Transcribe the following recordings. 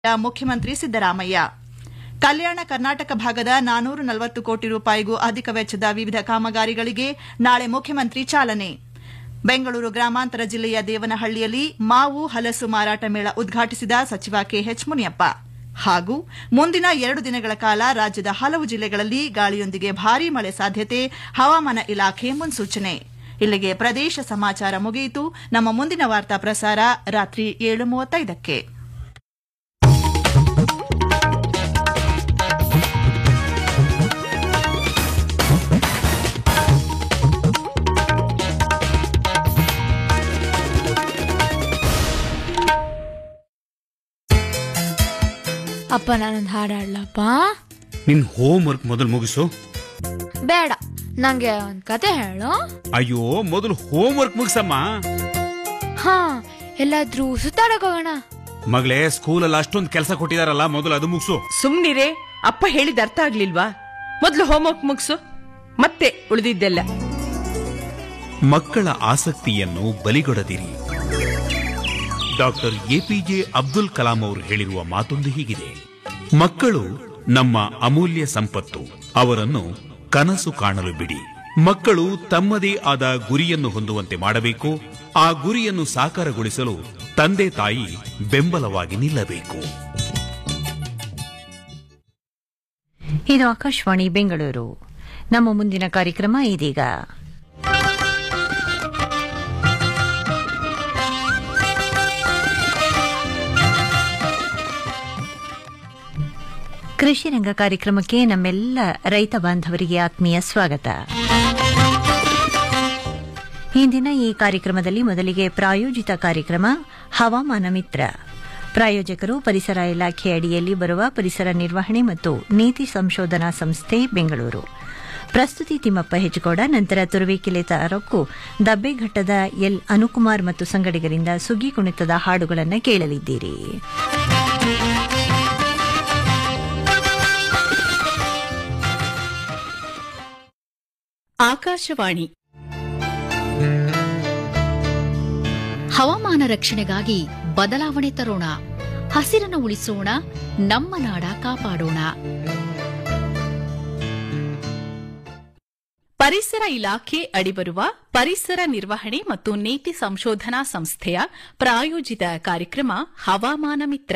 ಮುಖ್ಯಮಂತ್ರಿ ಸಿದ್ದರಾಮಯ್ಯ ಕಲ್ಯಾಣ ಕರ್ನಾಟಕ ಭಾಗದ ನಾನೂರ ನಲವತ್ತು ಕೋಟಿ ರೂಪಾಯಿಗೂ ಅಧಿಕ ವೆಚ್ಚದ ವಿವಿಧ ಕಾಮಗಾರಿಗಳಿಗೆ ನಾಳೆ ಮುಖ್ಯಮಂತ್ರಿ ಚಾಲನೆ ಬೆಂಗಳೂರು ಗ್ರಾಮಾಂತರ ಜಿಲ್ಲೆಯ ದೇವನಹಳ್ಳಿಯಲ್ಲಿ ಮಾವು ಹಲಸು ಮಾರಾಟ ಮೇಳ ಉದ್ಘಾಟಿಸಿದ ಸಚಿವ ಕೆಎಚ್ ಮುನಿಯಪ್ಪ ಹಾಗೂ ಮುಂದಿನ ಎರಡು ದಿನಗಳ ಕಾಲ ರಾಜ್ಯದ ಹಲವು ಜಿಲ್ಲೆಗಳಲ್ಲಿ ಗಾಳಿಯೊಂದಿಗೆ ಭಾರೀ ಮಳೆ ಸಾಧ್ಯತೆ ಹವಾಮಾನ ಇಲಾಖೆ ಮುನ್ಸೂಚನೆ ಇಲ್ಲಿಗೆ ಪ್ರದೇಶ ಸಮಾಚಾರ ಮುಗಿಯಿತು ನಮ್ಮ ಮುಂದಿನ ವಾರ್ತಾ ಪ್ರಸಾರ ರಾತ್ರಿ ಏಳು ಮೂವತ್ತೈದಕ್ಕೆ ಅಪ್ಪ ನಾನೊಂದು ಹಾಡು ಹಾಡ್ಲಪ್ಪ ನಿನ್ ಹೋಮ್ ವರ್ಕ್ ಮೊದಲು ಮುಗಿಸು ಬೇಡ ನಂಗೆ ಒಂದ್ ಕತೆ ಹೇಳು ಅಯ್ಯೋ ಮೊದಲು ಹೋಮ್ ವರ್ಕ್ ಮುಗಿಸಮ್ಮ ಹಾ ಎಲ್ಲಾದ್ರೂ ಸುತ್ತಾಡಕ್ ಹೋಗೋಣ ಮಗಳೇ ಸ್ಕೂಲಲ್ಲಿ ಅಷ್ಟೊಂದು ಕೆಲಸ ಕೊಟ್ಟಿದಾರಲ್ಲ ಮೊದಲು ಅದು ಮುಗಿಸು ಸುಮ್ನಿರೇ ಅಪ್ಪ ಹೇಳಿದ ಅರ್ಥ ಆಗ್ಲಿಲ್ವಾ ಮೊದ್ಲು ಹೋಮ್ವರ್ಕ್ ಮುಗಿಸು ಮತ್ತೆ ಉಳಿದಿದ್ದೆಲ್ಲ ಮಕ್ಕಳ ಆಸಕ್ತಿಯನ್ನು ಬಲಿಗೊಡದಿರಿ ಡಾಕ್ಟರ್ ಎಪಿಜೆ ಅಬ್ದುಲ್ ಕಲಾಂ ಅವರು ಹೇಳಿರುವ ಮಾತೊಂದು ಹೀಗಿದೆ ಮಕ್ಕಳು ನಮ್ಮ ಅಮೂಲ್ಯ ಸಂಪತ್ತು ಅವರನ್ನು ಕನಸು ಕಾಣಲು ಬಿಡಿ ಮಕ್ಕಳು ತಮ್ಮದೇ ಆದ ಗುರಿಯನ್ನು ಹೊಂದುವಂತೆ ಮಾಡಬೇಕು ಆ ಗುರಿಯನ್ನು ಸಾಕಾರಗೊಳಿಸಲು ತಂದೆ ತಾಯಿ ಬೆಂಬಲವಾಗಿ ನಿಲ್ಲಬೇಕು ಇದು ಆಕಾಶವಾಣಿ ಬೆಂಗಳೂರು ನಮ್ಮ ಮುಂದಿನ ಕಾರ್ಯಕ್ರಮ ಇದೀಗ ಕೃಷಿ ರಂಗ ಕಾರ್ಯಕ್ರಮಕ್ಕೆ ನಮ್ಮೆಲ್ಲ ರೈತ ಬಾಂಧವರಿಗೆ ಆತ್ಮೀಯ ಸ್ವಾಗತ ಇಂದಿನ ಈ ಕಾರ್ಯಕ್ರಮದಲ್ಲಿ ಮೊದಲಿಗೆ ಪ್ರಾಯೋಜಿತ ಕಾರ್ಯಕ್ರಮ ಹವಾಮಾನ ಮಿತ್ರ ಪ್ರಾಯೋಜಕರು ಪರಿಸರ ಇಲಾಖೆ ಅಡಿಯಲ್ಲಿ ಬರುವ ಪರಿಸರ ನಿರ್ವಹಣೆ ಮತ್ತು ನೀತಿ ಸಂಶೋಧನಾ ಸಂಸ್ಥೆ ಬೆಂಗಳೂರು ಪ್ರಸ್ತುತಿ ತಿಮ್ಮಪ್ಪ ಹೆಜ್ಗೋಡ ನಂತರ ತುರುವೇಕೆಲೆ ತಾರಕ್ಕು ದಬ್ಬೆಘಟ್ಟದ ಎಲ್ ಅನುಕುಮಾರ್ ಮತ್ತು ಸಂಗಡಿಗರಿಂದ ಸುಗ್ಗಿ ಕುಣಿತದ ಹಾಡುಗಳನ್ನು ಕೇಳಲಿದ್ದೀರಿ ಆಕಾಶವಾಣಿ ಹವಾಮಾನ ರಕ್ಷಣೆಗಾಗಿ ಬದಲಾವಣೆ ತರೋಣ ಹಸಿರನ್ನು ಉಳಿಸೋಣ ನಮ್ಮ ನಾಡ ಕಾಪಾಡೋಣ ಪರಿಸರ ಇಲಾಖೆ ಅಡಿಬರುವ ಪರಿಸರ ನಿರ್ವಹಣೆ ಮತ್ತು ನೀತಿ ಸಂಶೋಧನಾ ಸಂಸ್ಥೆಯ ಪ್ರಾಯೋಜಿತ ಕಾರ್ಯಕ್ರಮ ಹವಾಮಾನ ಮಿತ್ರ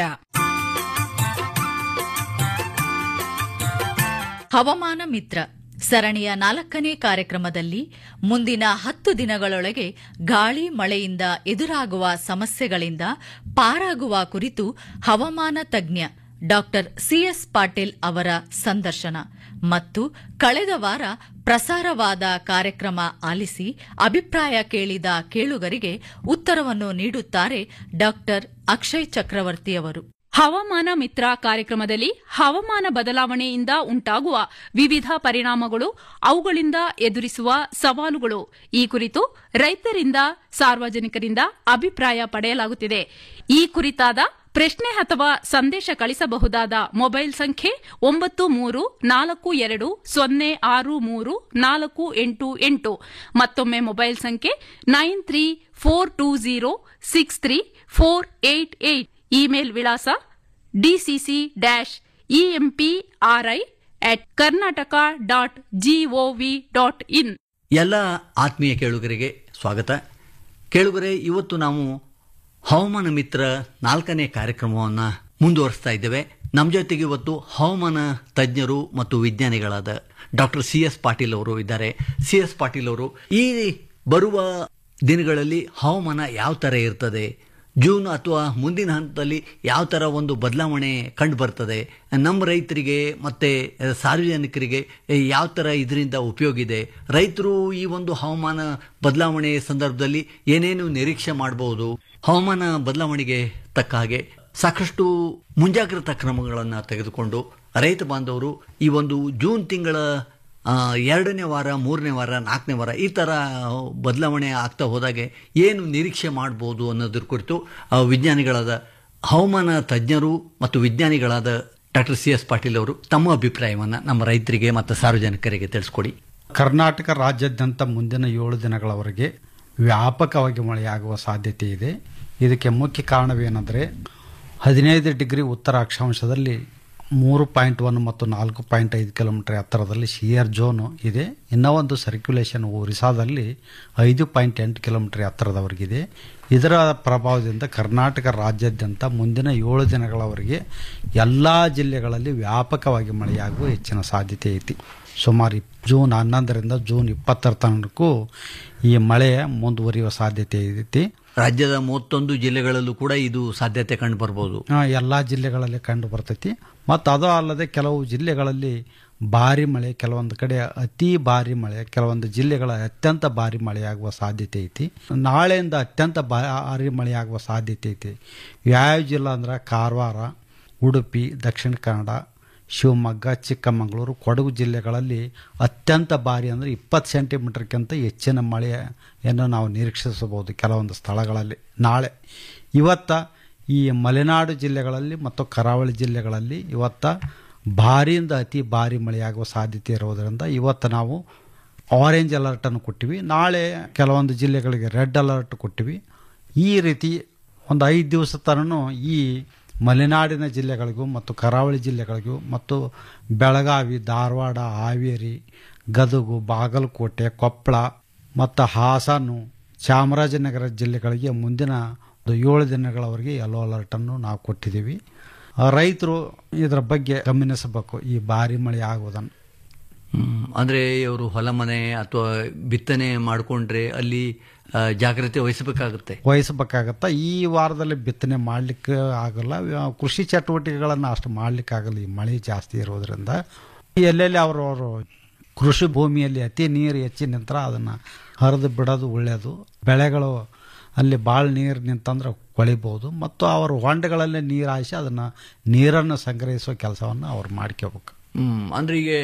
ಹವಾಮಾನ ಮಿತ್ರ ಸರಣಿಯ ನಾಲ್ಕನೇ ಕಾರ್ಯಕ್ರಮದಲ್ಲಿ ಮುಂದಿನ ಹತ್ತು ದಿನಗಳೊಳಗೆ ಗಾಳಿ ಮಳೆಯಿಂದ ಎದುರಾಗುವ ಸಮಸ್ಯೆಗಳಿಂದ ಪಾರಾಗುವ ಕುರಿತು ಹವಾಮಾನ ತಜ್ಞ ಡಾಕ್ಟರ್ ಸಿಎಸ್ ಪಾಟೀಲ್ ಅವರ ಸಂದರ್ಶನ ಮತ್ತು ಕಳೆದ ವಾರ ಪ್ರಸಾರವಾದ ಕಾರ್ಯಕ್ರಮ ಆಲಿಸಿ ಅಭಿಪ್ರಾಯ ಕೇಳಿದ ಕೇಳುಗರಿಗೆ ಉತ್ತರವನ್ನು ನೀಡುತ್ತಾರೆ ಡಾಕ್ಟರ್ ಅಕ್ಷಯ್ ಚಕ್ರವರ್ತಿಯವರು ಹವಾಮಾನ ಮಿತ್ರ ಕಾರ್ಯಕ್ರಮದಲ್ಲಿ ಹವಾಮಾನ ಬದಲಾವಣೆಯಿಂದ ಉಂಟಾಗುವ ವಿವಿಧ ಪರಿಣಾಮಗಳು ಅವುಗಳಿಂದ ಎದುರಿಸುವ ಸವಾಲುಗಳು ಈ ಕುರಿತು ರೈತರಿಂದ ಸಾರ್ವಜನಿಕರಿಂದ ಅಭಿಪ್ರಾಯ ಪಡೆಯಲಾಗುತ್ತಿದೆ ಈ ಕುರಿತಾದ ಪ್ರಶ್ನೆ ಅಥವಾ ಸಂದೇಶ ಕಳಿಸಬಹುದಾದ ಮೊಬೈಲ್ ಸಂಖ್ಯೆ ಒಂಬತ್ತು ಮೂರು ನಾಲ್ಕು ಎರಡು ಸೊನ್ನೆ ಆರು ಮೂರು ನಾಲ್ಕು ಎಂಟು ಎಂಟು ಮತ್ತೊಮ್ಮೆ ಮೊಬೈಲ್ ಸಂಖ್ಯೆ nine three four two zero six three four eight eight email ವಿಳಾಸ DCC dash EMPRI at Karnataka dot gov dot in ಎಲ್ಲ ಆತ್ಮೀಯ ಕೇಳುಗರಿಗೆ ಸ್ವಾಗತ ಕೇಳುಗರೆ ಇವತ್ತು ನಾವು ಹವಾಮಾನ ಮಿತ್ರ ನಾಲ್ಕನೇ ಕಾರ್ಯಕ್ರಮವನ್ನು ಮುಂದುವರಿಸ್ತಾ ಇದ್ದೇವೆ ನಮ್ಮ ಜೊತೆಗೆ ಇವತ್ತು ಹವಾಮಾನ ತಜ್ಞರು ಮತ್ತು ವಿಜ್ಞಾನಿಗಳಾದ ಡಾಕ್ಟರ್ ಸಿ ಎಸ್ ಪಾಟೀಲ್ ಅವರು ಇದ್ದಾರೆ ಸಿ ಎಸ್ ಪಾಟೀಲ್ ಅವರು ಈ ಬರುವ ದಿನಗಳಲ್ಲಿ ಹವಾಮಾನ ಯಾವ ಥರ ಇರ್ತದೆ ಜೂನ್ ಅಥವಾ ಮುಂದಿನ ಹಂತದಲ್ಲಿ ಯಾವ ಥರ ಒಂದು ಬದಲಾವಣೆ ಕಂಡು ಬರ್ತದೆ ನಮ್ಮ ರೈತರಿಗೆ ಮತ್ತು ಸಾರ್ವಜನಿಕರಿಗೆ ಯಾವ ಥರ ಇದರಿಂದ ಉಪಯೋಗ ಇದೆ ರೈತರು ಈ ಒಂದು ಹವಾಮಾನ ಬದಲಾವಣೆ ಸಂದರ್ಭದಲ್ಲಿ ಏನೇನು ನಿರೀಕ್ಷೆ ಮಾಡಬಹುದು ಹವಾಮಾನ ಬದಲಾವಣೆಗೆ ತಕ್ಕ ಹಾಗೆ ಸಾಕಷ್ಟು ಮುಂಜಾಗ್ರತಾ ಕ್ರಮಗಳನ್ನು ತೆಗೆದುಕೊಂಡು ರೈತ ಬಾಂಧವರು ಈ ಒಂದು ಜೂನ್ ತಿಂಗಳ ಆ, ಎರಡನೇ ವಾರ ಮೂರನೇ ವಾರ ನಾಲ್ಕನೇ ವಾರ ಈ ಥರ ಬದಲಾವಣೆ ಆಗ್ತಾ ಹೋದಾಗೆ ಏನು ನಿರೀಕ್ಷೆ ಮಾಡ್ಬೋದು ಅನ್ನೋದ್ರ ಕುರಿತು ಆ, ವಿಜ್ಞಾನಿಗಳಾದ ಹವಾಮಾನ ತಜ್ಞರು ಮತ್ತು ವಿಜ್ಞಾನಿಗಳಾದ ಡಾಕ್ಟರ್ ಸಿ ಎಸ್ ಪಾಟೀಲ್ ಅವರು ತಮ್ಮ ಅಭಿಪ್ರಾಯವನ್ನು ನಮ್ಮ ರೈತರಿಗೆ ಮತ್ತು ಸಾರ್ವಜನಿಕರಿಗೆ ತಿಳಿಸ್ಕೊಡಿ ಕರ್ನಾಟಕ ರಾಜ್ಯಾದ್ಯಂತ ಮುಂದಿನ ಏಳು ದಿನಗಳವರೆಗೆ ವ್ಯಾಪಕವಾಗಿ ಮಳೆಯಾಗುವ ಸಾಧ್ಯತೆ ಇದೆ ಇದಕ್ಕೆ ಮುಖ್ಯ ಕಾರಣವೇನೆಂದರೆ ಹದಿನೈದು ಡಿಗ್ರಿ ಉತ್ತರ ಅಕ್ಷಾಂಶದಲ್ಲಿ ಮೂರು ಪಾಯಿಂಟ್ ಒನ್ ಮತ್ತು ನಾಲ್ಕು ಪಾಯಿಂಟ್ ಐದು ಕಿಲೋಮೀಟರ್ ಎತ್ತರದಲ್ಲಿ ಶಿಯರ್ ಝೋನು ಇದೆ ಇನ್ನೂ ಒಂದು ಸರ್ಕ್ಯುಲೇಷನ್ ಒರಿಸ್ಸಾದಲ್ಲಿ ಐದು ಪಾಯಿಂಟ್ ಎಂಟು ಕಿಲೋಮೀಟರ್ ಎತ್ತರದವರೆಗಿದೆ ಇದರ ಪ್ರಭಾವದಿಂದ ಕರ್ನಾಟಕ ರಾಜ್ಯಾದ್ಯಂತ ಮುಂದಿನ ಏಳು ದಿನಗಳವರೆಗೆ ಎಲ್ಲ ಜಿಲ್ಲೆಗಳಲ್ಲಿ ವ್ಯಾಪಕವಾಗಿ ಮಳೆಯಾಗುವ ಹೆಚ್ಚಿನ ಸಾಧ್ಯತೆ ಐತಿ ಸುಮಾರು ಇಪ್- ಜೂನ್ ಹನ್ನೊಂದರಿಂದ ಜೂನ್ ಇಪ್ಪತ್ತರ ತನಕಕ್ಕೂ ಈ ಮಳೆ ಮುಂದುವರಿಯುವ ಸಾಧ್ಯತೆ ಐತಿ ರಾಜ್ಯದ ಮೂವತ್ತೊಂದು ಜಿಲ್ಲೆಗಳಲ್ಲೂ ಕೂಡ ಇದು ಸಾಧ್ಯತೆ ಕಂಡು ಬರ್ಬೋದು ಎಲ್ಲ ಜಿಲ್ಲೆಗಳಲ್ಲಿ ಕಂಡು ಬರ್ತೈತಿ ಮತ್ತು ಅದು ಅಲ್ಲದೆ ಕೆಲವು ಜಿಲ್ಲೆಗಳಲ್ಲಿ ಭಾರಿ ಮಳೆ ಕೆಲವೊಂದು ಕಡೆ ಅತಿ ಭಾರಿ ಮಳೆ ಕೆಲವೊಂದು ಜಿಲ್ಲೆಗಳ ಅತ್ಯಂತ ಭಾರಿ ಮಳೆಯಾಗುವ ಸಾಧ್ಯತೆ ಐತಿ ನಾಳೆಯಿಂದ ಅತ್ಯಂತ ಭಾರಿ ಮಳೆಯಾಗುವ ಸಾಧ್ಯತೆ ಐತಿ ಯಾವ ಜಿಲ್ಲೆ ಅಂದ್ರೆ ಕಾರವಾರ ಉಡುಪಿ ದಕ್ಷಿಣ ಕನ್ನಡ ಶಿವಮೊಗ್ಗ ಚಿಕ್ಕಮಗಳೂರು ಕೊಡಗು ಜಿಲ್ಲೆಗಳಲ್ಲಿ ಅತ್ಯಂತ ಭಾರಿ ಅಂದರೆ ಇಪ್ಪತ್ತು ಸೆಂಟಿಮೀಟರ್ಗಿಂತ ಹೆಚ್ಚಿನ ಮಳೆಯನ್ನು ನಾವು ನಿರೀಕ್ಷಿಸಬಹುದು ಕೆಲವೊಂದು ಸ್ಥಳಗಳಲ್ಲಿ ನಾಳೆ ಇವತ್ತ ಈ ಮಲೆನಾಡು ಜಿಲ್ಲೆಗಳಲ್ಲಿ ಮತ್ತು ಕರಾವಳಿ ಜಿಲ್ಲೆಗಳಲ್ಲಿ ಇವತ್ತ ಭಾರಿಯಿಂದ ಅತಿ ಭಾರಿ ಮಳೆಯಾಗುವ ಸಾಧ್ಯತೆ ಇರುವುದರಿಂದ ಇವತ್ತು ನಾವು ಆರೆಂಜ್ ಅಲರ್ಟನ್ನು ಕೊಟ್ಟಿವಿ ನಾಳೆ ಕೆಲವೊಂದು ಜಿಲ್ಲೆಗಳಿಗೆ ರೆಡ್ ಅಲರ್ಟ್ ಕೊಟ್ಟಿವಿ ಈ ರೀತಿ ಒಂದು ಐದು ದಿವಸ ತನೂ ಈ ಮಲೆನಾಡಿನ ಜಿಲ್ಲೆಗಳಿಗೂ ಮತ್ತು ಕರಾವಳಿ ಜಿಲ್ಲೆಗಳಿಗೂ ಮತ್ತು ಬೆಳಗಾವಿ ಧಾರವಾಡ ಹಾವೇರಿ ಗದಗು ಬಾಗಲಕೋಟೆ ಕೊಪ್ಪಳ ಮತ್ತು ಹಾಸನು ಚಾಮರಾಜನಗರ ಜಿಲ್ಲೆಗಳಿಗೆ ಮುಂದಿನ ಒಂದು ಏಳು ದಿನಗಳವರೆಗೆ ಯೆಲ್ಲೋ ಅಲರ್ಟನ್ನು ನಾವು ಕೊಟ್ಟಿದ್ದೀವಿ ಆ, ರೈತರು ಇದರ ಬಗ್ಗೆ ಗಮನಿಸಬೇಕು ಈ ಭಾರಿ ಮಳೆ ಆಗುವುದನ್ನು ಹ್ಮ್. ಅಂದ್ರೆ ಇವರು ಹೊಲ ಮನೆ ಅಥವಾ ಬಿತ್ತನೆ ಮಾಡಿಕೊಂಡ್ರೆ ಅಲ್ಲಿ ಆ, ಜಾಗ್ರತೆ ವಹಿಸಬೇಕಾಗುತ್ತೆ ವಹಿಸಬೇಕಾಗತ್ತ ಈ ವಾರದಲ್ಲಿ ಬಿತ್ತನೆ ಮಾಡಲಿಕ್ಕೆ ಆಗಲ್ಲ ಆ, ಕೃಷಿ ಚಟುವಟಿಕೆಗಳನ್ನು ಅಷ್ಟು ಮಾಡಲಿಕ್ಕೆ ಆಗಲ್ಲ ಈ ಮಳೆ ಜಾಸ್ತಿ ಇರೋದ್ರಿಂದ ಎಲ್ಲೆಲ್ಲಿ ಅವರು ಅವರು ಕೃಷಿ ಭೂಮಿಯಲ್ಲಿ ಅತಿ ನೀರು ಹೆಚ್ಚಿ ನಿಂತರ ಅದನ್ನು ಹರಿದು ಬಿಡೋದು ಒಳ್ಳೆಯದು ಬೆಳೆಗಳು ಅಲ್ಲಿ ಭಾಳ ನೀರು ನಿಂತಂದ್ರೆ ಕೊಳಿಬೋದು ಮತ್ತು ಅವರು ಹೊಂಡಗಳಲ್ಲಿ ನೀರು ಹಾಯಿಸಿ ಅದನ್ನು ನೀರನ್ನು ಸಂಗ್ರಹಿಸುವ ಕೆಲಸವನ್ನು ಅವ್ರು ಮಾಡ್ಕೋಬೇಕು ಹ್ಮ್ ಅಂದ್ರೆ ಈಗ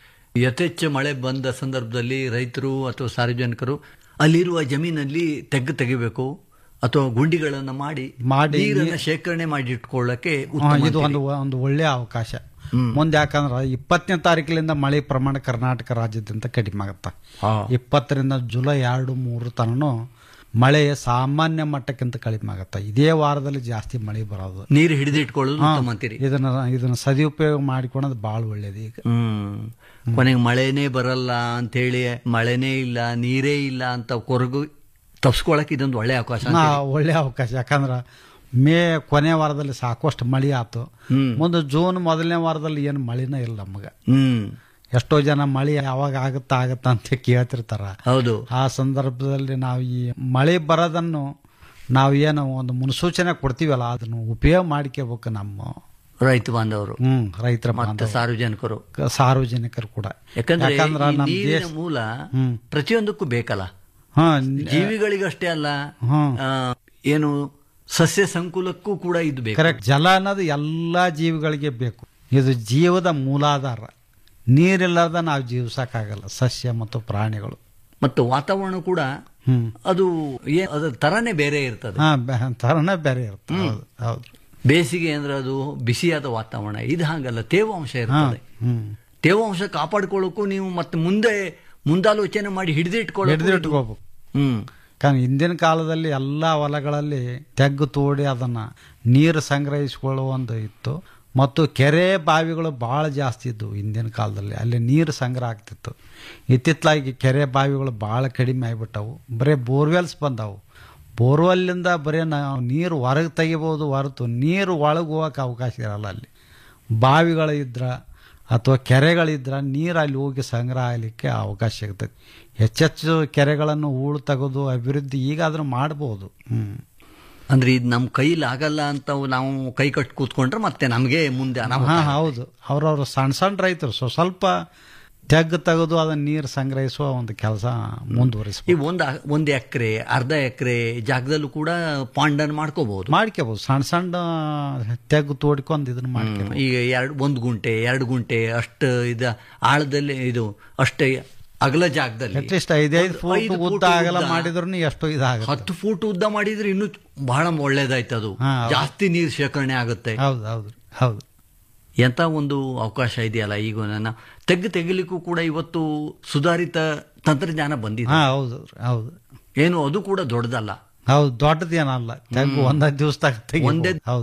ಯಥೇಚ್ಛ ಮಳೆ ಬಂದ ಸಂದರ್ಭದಲ್ಲಿ ರೈತರು ಅಥವಾ ಸಾರ್ವಜನಿಕರು ಅಲ್ಲಿರುವ ಜಮೀನಲ್ಲಿ ತೆಗ್ಗು ತೆಗಿಬೇಕು ಅಥವಾ ಗುಂಡಿಗಳನ್ನ ಮಾಡಿ ಮಾಡಿ ನೀರನ್ನ ಶೇಖರಣೆ ಮಾಡಿ ಇಟ್ಕೊಳ್ಳಕ್ಕೆ ಹಾ, ಉತ್ತಮ ಇದು ಅಂತೀರಿ. ಒಂದು ಒಂದು ಒಳ್ಳೆಯ ಅವಕಾಶ ಮುಂದೆ ಯಾಕಂದ್ರೆ ಇಪ್ಪತ್ತನೇ ತಾರೀಕಿನಿಂದ ಮಳೆ ಪ್ರಮಾಣ ಕರ್ನಾಟಕ ರಾಜ್ಯದಿಂದ ಕಡಿಮೆ ಆಗುತ್ತೆ ಇಪ್ಪತ್ತರಿಂದ ಜುಲೈ ಎರಡು ಮೂರು ತನೂ ಮಳೆ ಸಾಮಾನ್ಯ ಮಟ್ಟಕ್ಕಿಂತ ಕಡಿಮೆ ಆಗುತ್ತೆ ಇದೇ ವಾರದಲ್ಲಿ ಜಾಸ್ತಿ ಮಳೆ ಬರೋದು ನೀರು ಹಿಡಿದಿಟ್ಕೊಳ್ಳೋದು ಹಾ, ಉತ್ತಮ ಅಂತೀರಿ ಇದನ್ನ ಇದನ್ನ ಸದುಪಯೋಗ ಮಾಡಿಕೊಳ್ಳೋದು ಭಾಳ ಒಳ್ಳೇದು ಈಗ ಹ್ಮ್ ಕೊನೆಗೆ ಮಳೆನೇ ಬರಲ್ಲ ಅಂತೇಳಿ ಮಳೆನೇ ಇಲ್ಲ ನೀರೇ ಇಲ್ಲ ಅಂತ ಕೊರಗು ತಪ್ಸ್ಕೊಳಕ್ ಇದೊಂದು ಒಳ್ಳೆ ಅವಕಾಶ ನಾ ಅಂತೀರಿ. ಒಳ್ಳೆ ಅವಕಾಶ ಯಾಕಂದ್ರೆ ಮೇ ಕೊನೆ ವಾರದಲ್ಲಿ ಸಾಕಷ್ಟು ಮಳೆ ಆತು ಹ್ಮ್. ಮುಂದೆ ಜೂನ್ ಮೊದಲನೇ ವಾರದಲ್ಲಿ ಏನು ಮಳೆನೇ ಇಲ್ಲ ನಮಗೆ ಹ್ಮ್ ಎಷ್ಟೋ ಜನ ಮಳೆ ಯಾವಾಗ ಆಗುತ್ತಾ ಆಗುತ್ತಾ ಅಂತ ಕೇಳ್ತಿರ್ತಾರ ಹೌದು ಆ ಸಂದರ್ಭದಲ್ಲಿ ನಾವು ಈ ಮಳೆ ಬರೋದನ್ನು ನಾವು ಏನು ಒಂದು ಮುನ್ಸೂಚನೆ ಕೊಡ್ತೀವಲ್ಲ ಅದನ್ನು ಉಪಯೋಗ ಮಾಡ್ಕೋಬೇಕು ನಮ್ಮ ರೈತ ಬಾಂಧವರು ಹ್ಮ್ ರೈತರ ಮತ್ತೆ ಬಾಂಧವರು, ಸಾರ್ವಜನಿಕರು ಕ- ಸಾರ್ವಜನಿಕರು ಕೂಡ ಯಾಕಂದ್ರೆ ಯಾಕಂದ್ರ ಈ ನಮ್ಮ ನೀರಿನ ದೇಶ ಮೂಲ ಹ್ಮ್. ಪ್ರತಿಯೊಂದಕ್ಕೂ ಬೇಕಲ್ಲ ಹಾ ಜೀವಿಗಳಿಗಷ್ಟೇ ಅಲ್ಲ ಆ, ಏನು ಸಸ್ಯ ಸಂಕುಲಕ್ಕೂ ಕೂಡ ಇದು ಬೇಕು ಕರೆಕ್ಟ್ ಜಲ ಅನ್ನೋದು ಎಲ್ಲಾ ಜೀವಿಗಳಿಗೆ ಬೇಕು ಇದು ಜೀವದ ಮೂಲಾಧಾರ ನೀರಿಲ್ಲದ ನಾವು ಜೀವಿಸಕ್ಕಾಗಲ್ಲ ಸಸ್ಯ ಮತ್ತು ಪ್ರಾಣಿಗಳು ಮತ್ತು ವಾತಾವರಣ ಕೂಡ ಹ್ಮ್ ಅದು ಏ- ಅದರ ತರನೇ ಬೇರೆ ಇರ್ತದೆ ಹಾ ಬೆ- ತರನೇ ಬೇರೆ ಇರುತ್ತೆ ಹೌದು ಹೌದು ಬೇಸಿಗೆ ಅಂದ್ರೆ ಅದು ಬಿಸಿಯಾದ ವಾತಾವರಣ ಇದು ಹಾಗಲ್ಲ ತೇವಾಂಶ ಹಾ ಇರ್ತದೆ ಹ್ಮ್ ತೇವಾಂಶ ಕಾಪಾಡ್ಕೊಳ್ಳೋಕ್ಕೂ ನೀವು ಮತ್ತೆ ಮುಂದೆ ಮುಂದಾಲೋಚನೆ ಮಾಡಿ ಹಿಡಿದಿಟ್ಕೊಳ್ಳೋ ಹಿಡಿದಿಟ್ಕೋಬೇಕು ಹ್ಮ್ കാരണം ಹಿಂದಿನ ಕಾಲದಲ್ಲಿ ಎಲ್ಲ ಹೊಲಗಳಲ್ಲಿ ತೆಗ್ಗು ತೋಡಿ ಅದನ್ನ ನೀರು ಸಂಗ್ರಹಿಸಿಕೊಳ್ಳುವ ಒಂದು ಇತ್ತು ಮತ್ತು ಕೆರೆ ಬಾವಿಗಳು ಭಾಳ ಜಾಸ್ತಿ ಇದ್ದವು ಹಿಂದಿನ ಕಾಲದಲ್ಲಿ ಅಲ್ಲಿ ನೀರು ಸಂಗ್ರಹ ಆಗ್ತಿತ್ತು ಇತ್ತಿತ್ತಲಾಗಿ ಕೆರೆ ಬಾವಿಗಳು ಭಾಳ ಕಡಿಮೆ ಆಗಿಬಿಟ್ಟವು ಬರೀ ಬೋರ್ವೆಲ್ಸ್ ಬಂದವು ಬೋರ್ವೆಲ್ಲಿಂದ ಬರೀ ನಾವು ನೀರು ಹೊರಗೆ ತೆಗಿಬೋದು ಹೊರತು ನೀರು ಒಳಗೆ ಹೋಗಕ್ಕೆ ಅವಕಾಶ ಇರಲ್ಲ ಅಲ್ಲಿ ಬಾವಿಗಳು ಇದ್ರ ಅಥವಾ ಕೆರೆಗಳಿದ್ರ ನೀರು ಅಲ್ಲಿ ಹೋಗಿ ಸಂಗ್ರಹ ಆಗಲಿಕ್ಕೆ ಅವಕಾಶ ಸಿಗ್ತದೆ ಹೆಚ್ಚೆಚ್ಚು ಕೆರೆಗಳನ್ನು ಹೂಳು ತೆಗೆದು ಅಭಿವೃದ್ಧಿ ಈಗಾದ್ರೂ ಮಾಡ್ಬೋದು ಹ್ಮ್ ಅಂದ್ರೆ ಇದು ನಮ್ಮ ಕೈಲಿ ಆಗಲ್ಲ ಅಂತ ನಾವು ಕೈ ಕಟ್ ಕೂತ್ಕೊಂಡ್ರೆ ಮತ್ತೆ ನಮಗೆ ಮುಂದೆ ಅನಾಹುತ ಹಾ ಹೌದು ಅವ್ರವ್ರು ಸಣ್ಣ ಸಣ್ಣ ರೈತರು ಸೊ ಸ್ವಲ್ಪ ತೆಗ್ಗು ತೆಗೆದು ಅದನ್ನ ನೀರು ಸಂಗ್ರಹಿಸುವ ಒಂದು ಕೆಲಸ ಮುಂದುವರಿಸ್ಬೋದು ಈ ಒಂದು ಒಂದು ಎಕರೆ ಅರ್ಧ ಎಕರೆ ಜಾಗದಲ್ಲೂ ಕೂಡ ಪಾಂಡನ್ ಮಾಡ್ಕೋಬಹುದು ಮಾಡ್ಕೋಬಹುದು ಸಣ್ಣ ಸಣ್ಣ ತೆಗ್ಗು ತೋಡ್ಕೊಂಡು ಇದನ್ನ ಮಾಡ್ಕೋಬಹುದು ಈಗ ಎರಡು ಒಂದು ಗುಂಟೆ ಎರಡು ಗುಂಟೆ ಅಷ್ಟು ಇದ ಆಳದಲ್ಲಿ ಇದು ಅಷ್ಟೇ ಅಗಲ ಜಾಗದಲ್ಲಿ ಅಟ್ಲೀಸ್ಟ್ ಐದೈದು ಒಂದು ಫೂಟ್ ಐದು ಉದ್ದ ಫೂಟ್ ಆಗಲ್ಲ ಉದ್ದ. ಮಾಡಿದ್ರು ಎಷ್ಟು ಇದಾಗುತ್ತೆ ಹತ್ತು ಫೂಟ್ ಉದ್ದ ಮಾಡಿದ್ರೆ ಇನ್ನೂ ಬಹಳ ಒಳ್ಳೇದಾಯ್ತು ಅದು ಹಾ, ಹೌದು. ಜಾಸ್ತಿ ನೀರು ಶೇಖರಣೆ ಆಗುತ್ತೆ ಹೌದು ಹೌದು ಹೌದು ಎಂತ ಒಂದು ಅವಕಾಶ ಇದೆಯಲ್ಲ ಈಗ ನನ್ನ ತೆಗ್ಗು ತೆಗಿಲಿಕ್ಕೂ ಕೂಡ ಇವತ್ತು ಸುಧಾರಿತ ತಂತ್ರಜ್ಞಾನ ಬಂದಿದೆ ಹಾ ಹೌದು ಹೌದು ಏನು ಅದು ಕೂಡ ದೊಡ್ಡದಲ್ಲ ಹೌದು ದೊಡ್ಡದೇನಲ್ಲ ತೆಗ್ಗು ಒಂದೇ ದಿವಸದಾಗ ತೆಗಿಬೋದು. ಒಂದೇ- ಹೌದು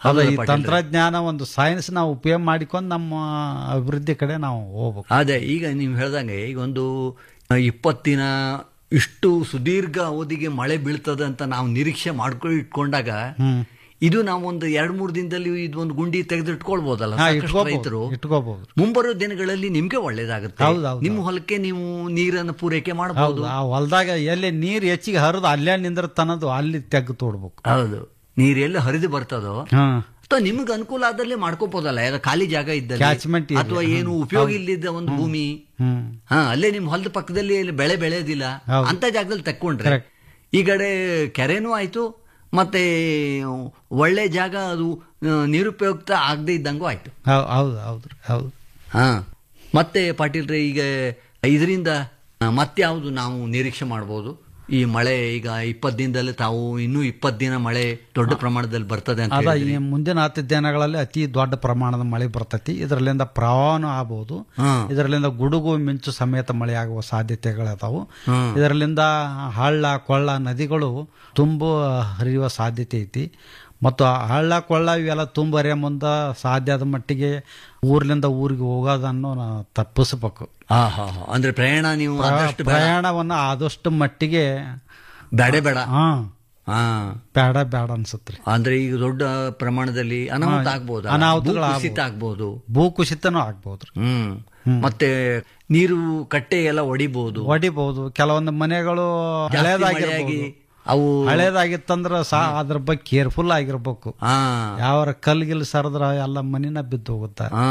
ಅದ ಈ ಪಾಟೀಲ್ರೆ. ತಂತ್ರಜ್ಞಾನ ಒಂದು ಸೈನ್ಸ್ ನಾವು ಉಪಯೋಗ ಮಾಡಿಕೊಂಡು ನಮ್ಮ ಅಭಿವೃದ್ಧಿ ಕಡೆ ನಾವು ಹೋಗ್ಬೇಕು ಅದೇ ಈಗ ನೀವು ಹೇಳ್ದಂಗೆ ಈಗ ಒಂದು ಇಪ್ಪತ್ತಿನ ಇಷ್ಟು ಸುದೀರ್ಘ ಅವಧಿಗೆ ಮಳೆ ಬೀಳ್ತದೆ ಅಂತ ನಾವು ನಿರೀಕ್ಷೆ ಮಾಡ್ಕೊಂಡು ಇಟ್ಕೊಂಡಾಗ ಇದು ನಾವು ಒಂದು ಎರಡ್ ಮೂರು ದಿನದಲ್ಲಿ ಇದೊಂದು ಗುಂಡಿ ತೆಗೆದು ಇಟ್ಕೊಳ್ಬೋದಲ್ಲ ಹಾ, ಸಾಕಷ್ಟು ಇಟ್ಕೋಬಹುದು, ರೈತರು ಇಟ್ಕೋಬಹುದು. ಮುಂಬರೋ ದಿನಗಳಲ್ಲಿ ನಿಮ್ಗೆ ಒಳ್ಳೇದಾಗುತ್ತೆ ಹೌದು, ಹೌದು, ನಿಮ್ಮ ಹೊಲಕ್ಕೆ ನೀವು ನೀರನ್ನು ಪೂರೈಕೆ ಹೌದು ಮಾಡಬಹುದು ಆ ಹೊಲದಾಗ ಎಲ್ಲಿ ನೀರು ಹೆಚ್ಚಿಗೆ ಹರಿದು ಅಲ್ಲೇ ನಿಂದಿರ್ತನದು ಅಲ್ಲಿ ತೆಗೆದು ತೋಡ್ಬೇಕು ಹೌದು ನೀರ್ ಎಲ್ಲಿ ಹರಿದು ಬರ್ತದೋ ಹಾ ಅಥವಾ ನಿಮ್ಗೆ ಅನುಕೂಲ ಆದಲ್ಲಿ ಮಾಡ್ಕೋಬಹುದಲ್ಲ ಯಾವ್ದೋ ಖಾಲಿ ಜಾಗ ಇದ್ದಲ್ಲಿ Catchment ಇರ್ಲಿ, ಅಥವಾ ಹಾ. ಏನು ಉಪಯೋಗ ಇಲ್ಲದ ಒಂದು ಭೂಮಿ ಹ್ಮ್ ಹಾ ಅಲ್ಲೇ ನಿಮ್ ಹೊಲದ ಪಕ್ಕದಲ್ಲಿ ಇಲ್ಲಿ ಬೆಳೆ ಬೆಳೆಯೋದಿಲ್ಲ ಹೌದು. ಅಂತ ಜಾಗದಲ್ಲಿ ತಕ್ಕೊಂಡ್ರೆ Correct. ಈ ಕಡೆ ಕೆರೆನೂ ಆಯ್ತು ಮತ್ತೆ ಒಳ್ಳೆ ಜಾಗ ಅದು ಆ, ನಿರುಪಯುಕ್ತ ಆಗದೆ ಇದ್ದಂಗೂ ಆಯ್ತು ಹೌ- ಹೌದು ಹೌದು ಹೌದು ಹಾ ಮತ್ತೆ ಪಾಟೀಲ್ರೆ ಈಗ ಇದರಿಂದ ಮತ್ತೆ ಯಾವುದು ನಾವು ನಿರೀಕ್ಷೆ ಮಾಡ್ಬೋದು ಈ ಮಳೆ ಈಗ ಇಪ್ಪತ್ತು ದಿನದಲ್ಲಿ ತಾವು ಇನ್ನೂ ಇಪ್ಪತ್ತು ದಿನ ಮಳೆ ದೊಡ್ಡ ಪ್ರಮಾಣದಲ್ಲಿ ಬರ್ತದೆ ಅಂತ ಅದ ಈ ಹೇಳಿದ್ರಿ. ಮುಂದಿನ ಹತ್ತು ದಿನಗಳಲ್ಲಿ ಅತಿ ದೊಡ್ಡ ಪ್ರಮಾಣದ ಮಳೆ ಬರ್ತೈತಿ ಇದರಲ್ಲಿಂದ ಪ್ರವಾಹನೂ ಆಗಬಹುದು ಹಾ. ಇದರಲ್ಲಿಂದ ಗುಡುಗು ಮಿಂಚು ಸಮೇತ ಮಳೆ ಆಗುವ ಸಾಧ್ಯತೆಗಳದಾವು ಹ್ಮ್. ಇದರಲ್ಲಿಂದ ಹಳ್ಳ ಕೊಳ್ಳ ನದಿಗಳು ತುಂಬು ಹರಿಯುವ ಸಾಧ್ಯತೆ ಐತಿ ಮತ್ತು ಆ ಹಳ್ಳ ಕೊಳ್ಳ ಇವೆಲ್ಲ ತುಂಬ ಹರಿಯೋ ಮುಂದೆ ಸಾಧ್ಯ ಆದ ಮಟ್ಟಿಗೆ ಊರ್ಲಿಂದ ಊರಿಗೆ ಹೋಗೋದನ್ನು ನಾವು ತಪ್ಪಿಸ್ಬೇಕು ಹಾ ಹಾ ಹಾ. ಅಂದ್ರೆ ಪ್ರಯಾಣ ನೀವು ಪ್ರ- ಆದಷ್ಟು ಬೇಡ. ಪ್ರಯಾಣವನ್ನು ಆದಷ್ಟು ಮಟ್ಟಿಗೆ ಬೇಡ ಬೇಡ ಹಾ ಹಾ ಬೇಡ ಬೇಡ ಅನ್ಸುತ್ತೆ ಅಂದ್ರೆ ಈಗ ದೊಡ್ಡ ಪ್ರಮಾಣದಲ್ಲಿ ಅನಾಹುತ ಹಾ, ಆಗ್ಬೋದು ಅನಾಹುತಗಳು ಕುಸಿತ ಆಗ್ಬೋದು. ಆಗ್ಬೋದು ಭೂಕುಸಿತನೂ ಆಗ್ಬೋದು ಹ್ಮ್ ಮತ್ತೆ ನೀರು ಕಟ್ಟೆ ಎಲ್ಲ ಒಡಿಬಹುದು ಹೊಡಿಬಹುದು ಕೆಲವೊಂದು ಮನೆಗಳು ಹಳೇದಾಗಿರ್ಬೋದು ಅವು ಹಳೇದಾಗಿತ್ತಂದ್ರ ಸಾ ಅದ್ರ ಬಗ್ಗೆ ಕೇರ್ಫುಲ್ ಆಗಿರ್ಬೇಕು ಹಾ ಯಾವ ಕಲ್ಗಿಲ್ ಸರದ್ರ ಎಲ್ಲ ಮನಿನ ಬಿದ್ದು ಹೋಗುತ್ತ ಹಾ